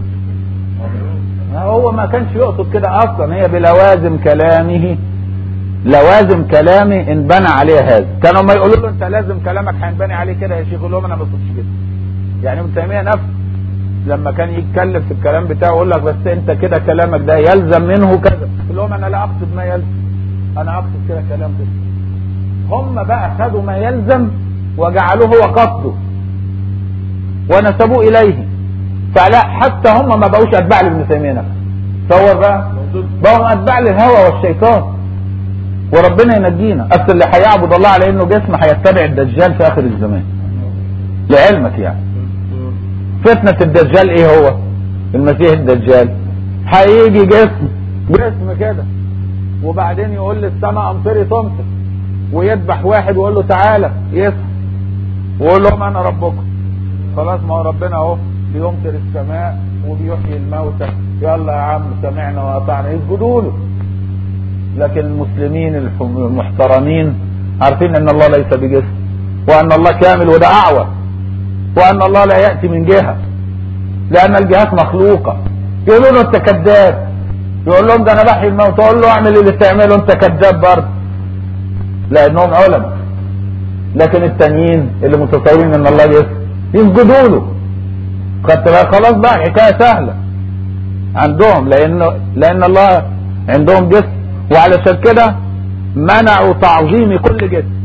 هو ما كانش يقصد كده اصلا هي بلوازم كلامه لوازم كلامي انبنى عليه هذا كانوا ما يقولوا له انت لازم كلامك هينبني عليه كده يا شيخ يقول لهم انا ما بقصدش كده يعني ابن تيميه نفسه لما كان يتكلم في الكلام بتاعه يقول لك بس انت كده كلامك ده يلزم منه كذا يقول لهم انا لا اقصد ما يلزم انا اقصد كده كلام كده هم بقى خدوا ما يلزم وجعلوه هو قصده ونسبوه اليه فلا حتى هم ما بقوش اتباع لابن تيميه نفسه تصور بقى بقوا اتباع للهوى والشيطان وربنا ينجينا اصل اللي هيعبد الله على انه جسم هيتبع الدجال في اخر الزمان لعلمك يعني فتنة الدجال ايه هو المسيح الدجال هيجي جسم جسم كده وبعدين يقول للسماء امطري تمطر ويذبح واحد ويقول له تعالى يسمع ويقول لهم انا ربكم خلاص ما هو ربنا اهو بيمطر السماء وبيحيي الموتى يلا يا عم سمعنا واطعنا يسجدوا له لكن المسلمين الح- المحترمين عارفين ان الله ليس بجسم وان الله كامل وده اعوى وان الله لا ياتي من جهه لان الجهات مخلوقه يقولوا له انت كذاب يقول لهم ده انا بحيي الموت اقول له اعمل اللي تعمله انت كذاب برضه لانهم علماء لكن التانيين اللي متصورين ان الله جسم يسجدوا له خدت بالك خلاص بقى حكايه سهله عندهم لان لان الله عندهم جسم وعلشان كده منعوا تعظيم كل جسم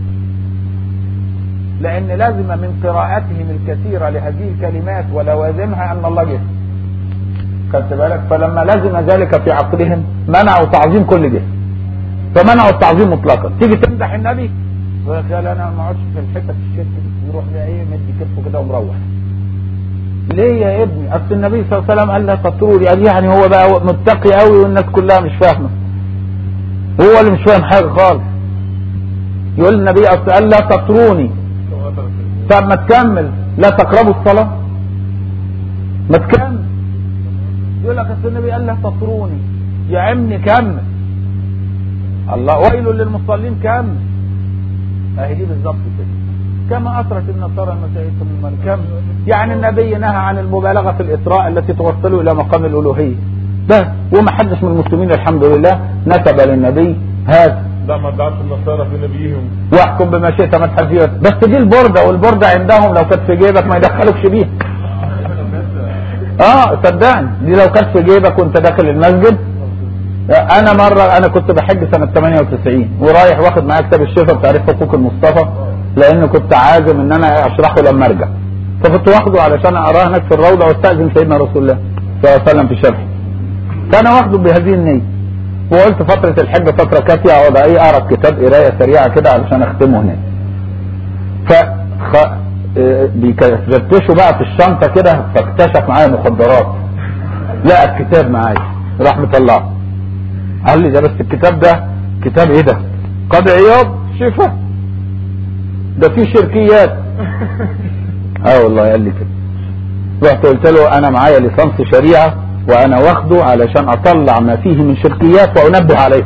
لان لازم من قراءتهم الكثيره لهذه الكلمات ولوازمها ان الله جسم خدت بالك فلما لزم ذلك في عقلهم منعوا تعظيم كل جسم فمنعوا التعظيم مطلقا تيجي تمدح النبي يقول لك لا لا انا ما اقعدش في الحته الشرك دي يروح بقى ايه مدي كتفه كده ومروح ليه يا ابني اصل النبي صلى الله عليه وسلم قال لا تطروني قال يعني هو بقى متقي قوي والناس كلها مش فاهمه هو اللي مش فاهم حاجه خالص يقول النبي اصل قال لا تطروني طب ما تكمل لا تقربوا الصلاه ما تكمل يقول لك اصل النبي قال لا تطروني يا عمي كمل الله ويل للمصلين كمل اهي دي بالظبط كده كما اثرت النصارى المسيحيه من من كم يعني النبي نهى عن المبالغه في الاطراء التي توصله الى مقام الالوهيه بس وما حدش من المسلمين الحمد لله نسب للنبي هذا ده ما ادعت النصارى في نبيهم واحكم بما شئت ما تحذير بس دي البرده والبرده عندهم لو كانت في جيبك ما يدخلوكش بيها اه صدقني دي لو كانت في جيبك وانت داخل المسجد انا مره انا كنت بحج سنه 98 ورايح واخد معايا كتاب الشفا بتعريف حقوق المصطفى لان كنت عازم ان انا اشرحه لما ارجع فكنت واخده علشان اقراه هناك في الروضه واستاذن سيدنا رسول الله صلى الله عليه وسلم في شرحه فانا واخده بهذه النيه وقلت فتره الحج فتره كافيه اقعد ايه اقرا كتاب قرايه سريعه كده علشان اختمه هناك ف خ... آه، بيفتشوا بقى في الشنطه كده فاكتشف معايا مخدرات لقى الكتاب معايا راح مطلعه قال لي ده بس الكتاب ده كتاب ايه ده قاضي عياض شفا ده فيه شركيات اه والله قال لي كده رحت قلت له انا معايا ليسانس شريعه وانا واخده علشان اطلع ما فيه من شركيات وانبه عليه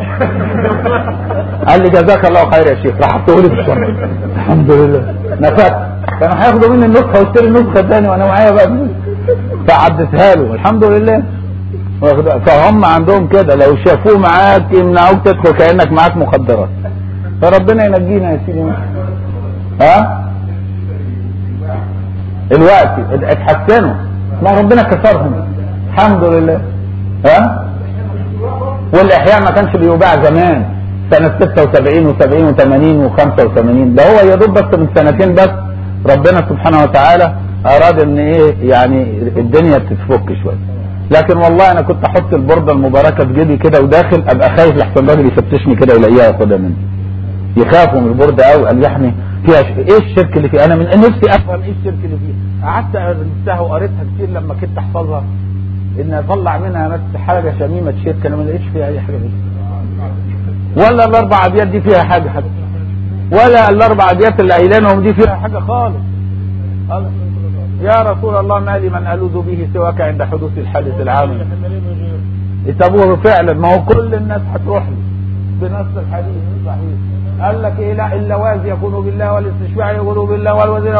قال لي جزاك الله خير يا شيخ راح حطه لي في الشنطه الحمد لله نفدت كانوا هياخدوا مني النسخه واشتري النسخه الثانيه وانا معايا بقى فلوس. فعدتها له الحمد لله واخد- فهم عندهم كده لو شافوه معاك يمنعوك تدخل كانك معاك مخدرات فربنا ينجينا يا سيدي ها الوقت اتحسنوا ما ربنا كسرهم الحمد لله ها والاحياء ما كانش بيباع زمان سنة 76 و70 و80 و85 ده هو يا دوب بس من سنتين بس ربنا سبحانه وتعالى اراد ان ايه يعني الدنيا تتفك شويه لكن والله انا كنت احط البورده المباركه في جيبي كده وداخل ابقى خايف لحسن الراجل يفتشني كده يلاقيها ياخدها مني يخافوا من البورده قوي قال يعني فيها ش... ايه الشرك اللي فيها انا من نفسي افهم ايه الشرك اللي فيها قعدت درستها وقريتها كتير لما كنت احفظها ان اطلع منها بس حاجه شميمه شرك انا ما لقيتش فيها اي حاجه منها. ولا الاربع ابيات دي فيها حاجه حاجه ولا الاربع ابيات اللي قايلينهم دي فيها حاجه خالص قال يا رسول الله ما لي من الوذ به سواك عند حدوث الحادث العام يسابوه فعلا ما هو كل الناس هتروح له بنص الحديث الصحيح قال لك ايه لا اللوازي يكون بالله والاستشفاع يكون بالله والوزير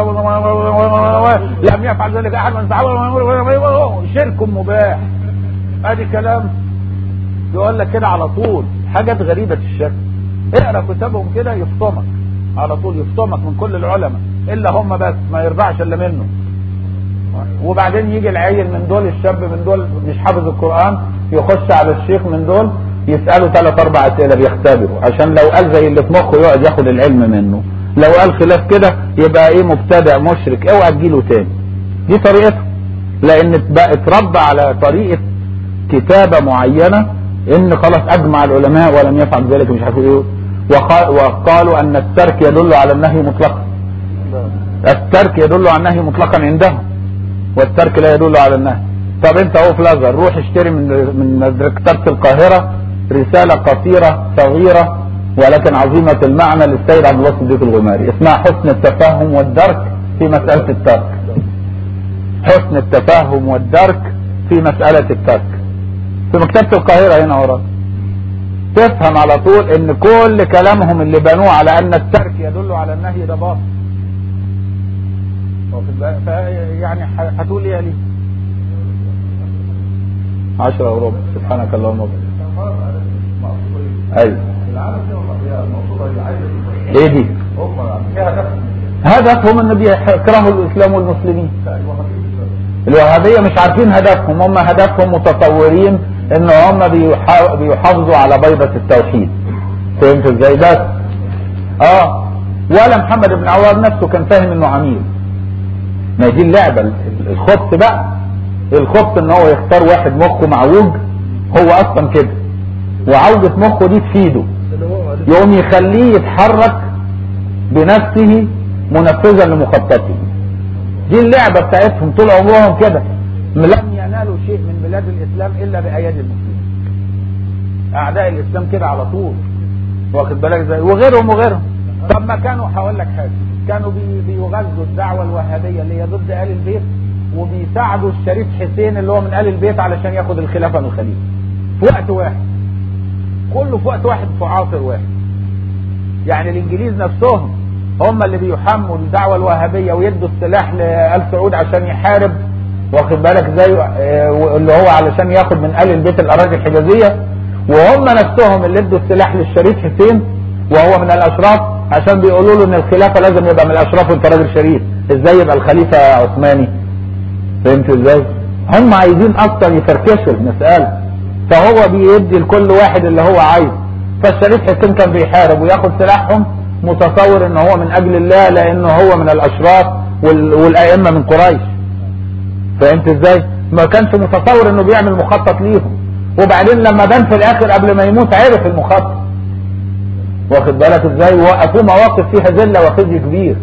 لم يفعل ذلك احد من صحابه شرك مباح ادي كلام يقول لك كده على طول حاجات غريبة الشكل اقرا كتابهم كده يفطمك على طول يفطمك من كل العلماء الا هم بس ما يرضعش الا منه وبعدين يجي العيل من دول الشاب من دول مش حافظ القرآن يخش على الشيخ من دول يسأله ثلاث اربع اسئلة بيختبره عشان لو قال زي اللي في مخه يقعد ياخد العلم منه لو قال خلاف كده يبقى ايه مبتدع مشرك اوعى تجيله تاني دي طريقته لان بقى اتربى على طريقة كتابة معينة ان خلاص اجمع العلماء ولم يفعل ذلك مش عارف ايه وقا- وقالوا ان الترك يدل على النهي مطلقا الترك يدل على النهي مطلقا عندهم والترك لا يدل على النهي طب انت اهو في الازهر روح اشتري من من مكتبه القاهره رساله قصيره صغيره ولكن عظيمه المعنى للسيد عبد الله الصديق الغماري اسمها حسن التفهم والدرك في مساله الترك حسن التفهم والدرك في مساله الترك في مكتبه القاهره هنا ورا تفهم على طول ان كل كلامهم اللي بنوه على ان الترك يدل على النهي ده باطل واخد بالك؟ ف- يعني ح- هتقول ايه يا ليه؟ عشرة وربع سبحانك اللهم وبحمدك ايوه ايه دي؟ هدفهم ان بيكرهوا الاسلام والمسلمين الوهابية مش عارفين هدفهم هم هدفهم متطورين ان هم بيحا- بيحافظوا على بيضة التوحيد فهمت ازاي بس اه ولا محمد بن عواد نفسه كان فاهم انه عميل ما دي اللعبة ال- الخبط بقى الخبط ان هو يختار واحد مخه معوج هو اصلا كده وعوجة مخه دي تفيده يقوم يخليه يتحرك بنفسه منفذا لمخططه دي اللعبة بتاعتهم طول عمرهم كده لم ينالوا شيء من بلاد الاسلام الا بايادي المسلمين اعداء الاسلام كده على طول واخد بالك ازاي وغيرهم وغيرهم طب ما كانوا هقول لك حاجه كانوا بي- بيغذوا الدعوه الوهابيه اللي هي ضد ال البيت وبيساعدوا الشريف حسين اللي هو من ال البيت علشان ياخد الخلافه من الخليفه في وقت واحد كله في وقت واحد في عصر واحد يعني الانجليز نفسهم هم اللي بيحموا الدعوه الوهابيه ويدوا السلاح لال سعود عشان يحارب واخد بالك زي آه، اللي هو علشان ياخد من ال البيت الاراضي الحجازيه وهم نفسهم اللي ادوا السلاح للشريف حسين وهو من الاشراف عشان بيقولوا له ان الخلافه لازم يبقى من الاشراف وانت راجل شريف ازاي يبقى الخليفه عثماني فهمت ازاي هم عايزين اصلا يفركشوا المسألة فهو بيدي لكل واحد اللي هو عايز فالشريف حسين كان بيحارب وياخد سلاحهم متصور ان هو من اجل الله لانه هو من الاشراف وال- والائمة من قريش فهمت ازاي ما كانش متصور انه بيعمل مخطط ليهم وبعدين لما بان في الاخر قبل ما يموت عرف المخطط واخد بالك ازاي وقفوه مواقف فيها ذله وخزي كبير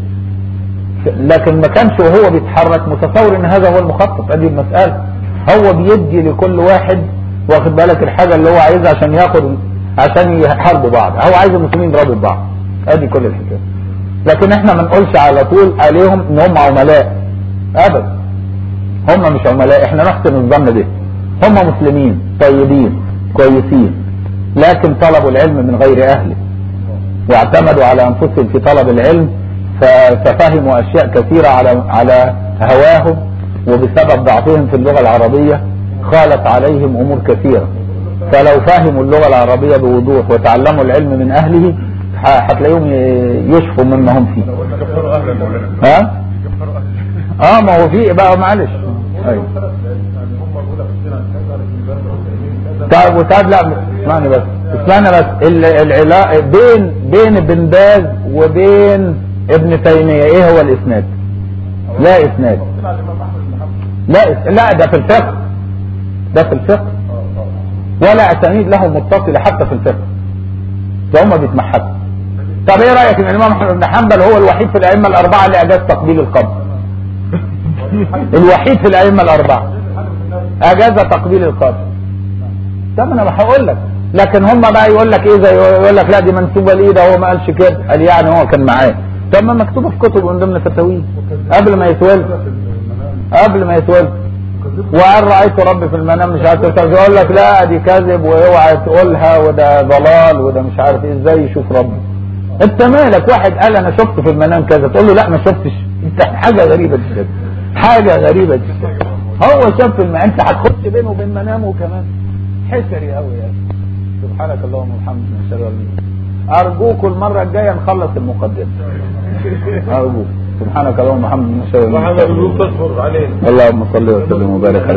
لكن ما كانش وهو بيتحرك متصور ان هذا هو المخطط ادي المساله هو بيدي لكل واحد واخد بالك الحاجه اللي هو عايزها عشان ياخد عشان يحاربوا بعض هو عايز المسلمين يضربوا بعض ادي كل الحكايه لكن احنا ما نقولش على طول عليهم ان هم عملاء ابدا هم مش عملاء احنا نحسن الظن به هم مسلمين طيبين كويسين لكن طلبوا العلم من غير اهله واعتمدوا على انفسهم في طلب العلم ف- ففهموا اشياء كثيره على على هواهم وبسبب ضعفهم في اللغه العربيه خالت عليهم امور كثيره فلو فهموا اللغه العربيه بوضوح وتعلموا العلم من اهله ح- هتلاقيهم ي- يشفوا مما هم فيه يكفروا اهل مولانا ها يكفروا اهل اه ما هو في بقى معلش ايوه يعني هم بيقولوا حسين عن كذا لكن ده عثيمين كذا طيب وطيب لا اسمعني بس اسمعني بس ال- العلاقه بين بين ابن باز وبين ابن تيميه ايه هو الاسناد؟ لا اسناد على الامام احمد بن حنبل لا إس- لا ده في الفقه ده في الفقه ولا اسانيد له متصله حتى في الفقه ده هم بيتمحكوا طب ايه رايك ان الامام احمد بن حنبل هو الوحيد في الائمه الاربعه اللي اجاز تقبيل القبر الوحيد في الائمه الاربعه اجاز تقبيل القبر طب انا هقول لك لكن هم بقى يقول لك ايه زي يقول لك لا دي منسوبه ليه ده هو ما قالش كده قال يعني هو كان معاه طب ما مكتوبه في كتب من ضمن فتاويه قبل ما يتولد قبل ما يتولد وقال رايت ربي في المنام مش عارف إيه. طب يقول لك لا دي كذب واوعى تقولها وده ضلال وده مش عارف ايه ازاي يشوف ربي انت مالك واحد قال انا شفت في المنام كذا تقول له لا ما شفتش انت حاجه غريبه جدا حاجه غريبه جدا هو شاف في المنام انت هتخش بينه وبين منامه كمان حسري قوي يا أخي. سبحانك اللهم وبحمدك نشهد ان لا اله الا انت ارجوكم المره الجايه نخلص المقدمه ارجوك سبحانك اللهم وبحمدك نشهد ان لا اله وحنا الا بنقول انت تصبر عليه اللهم صل وسلم وبارك على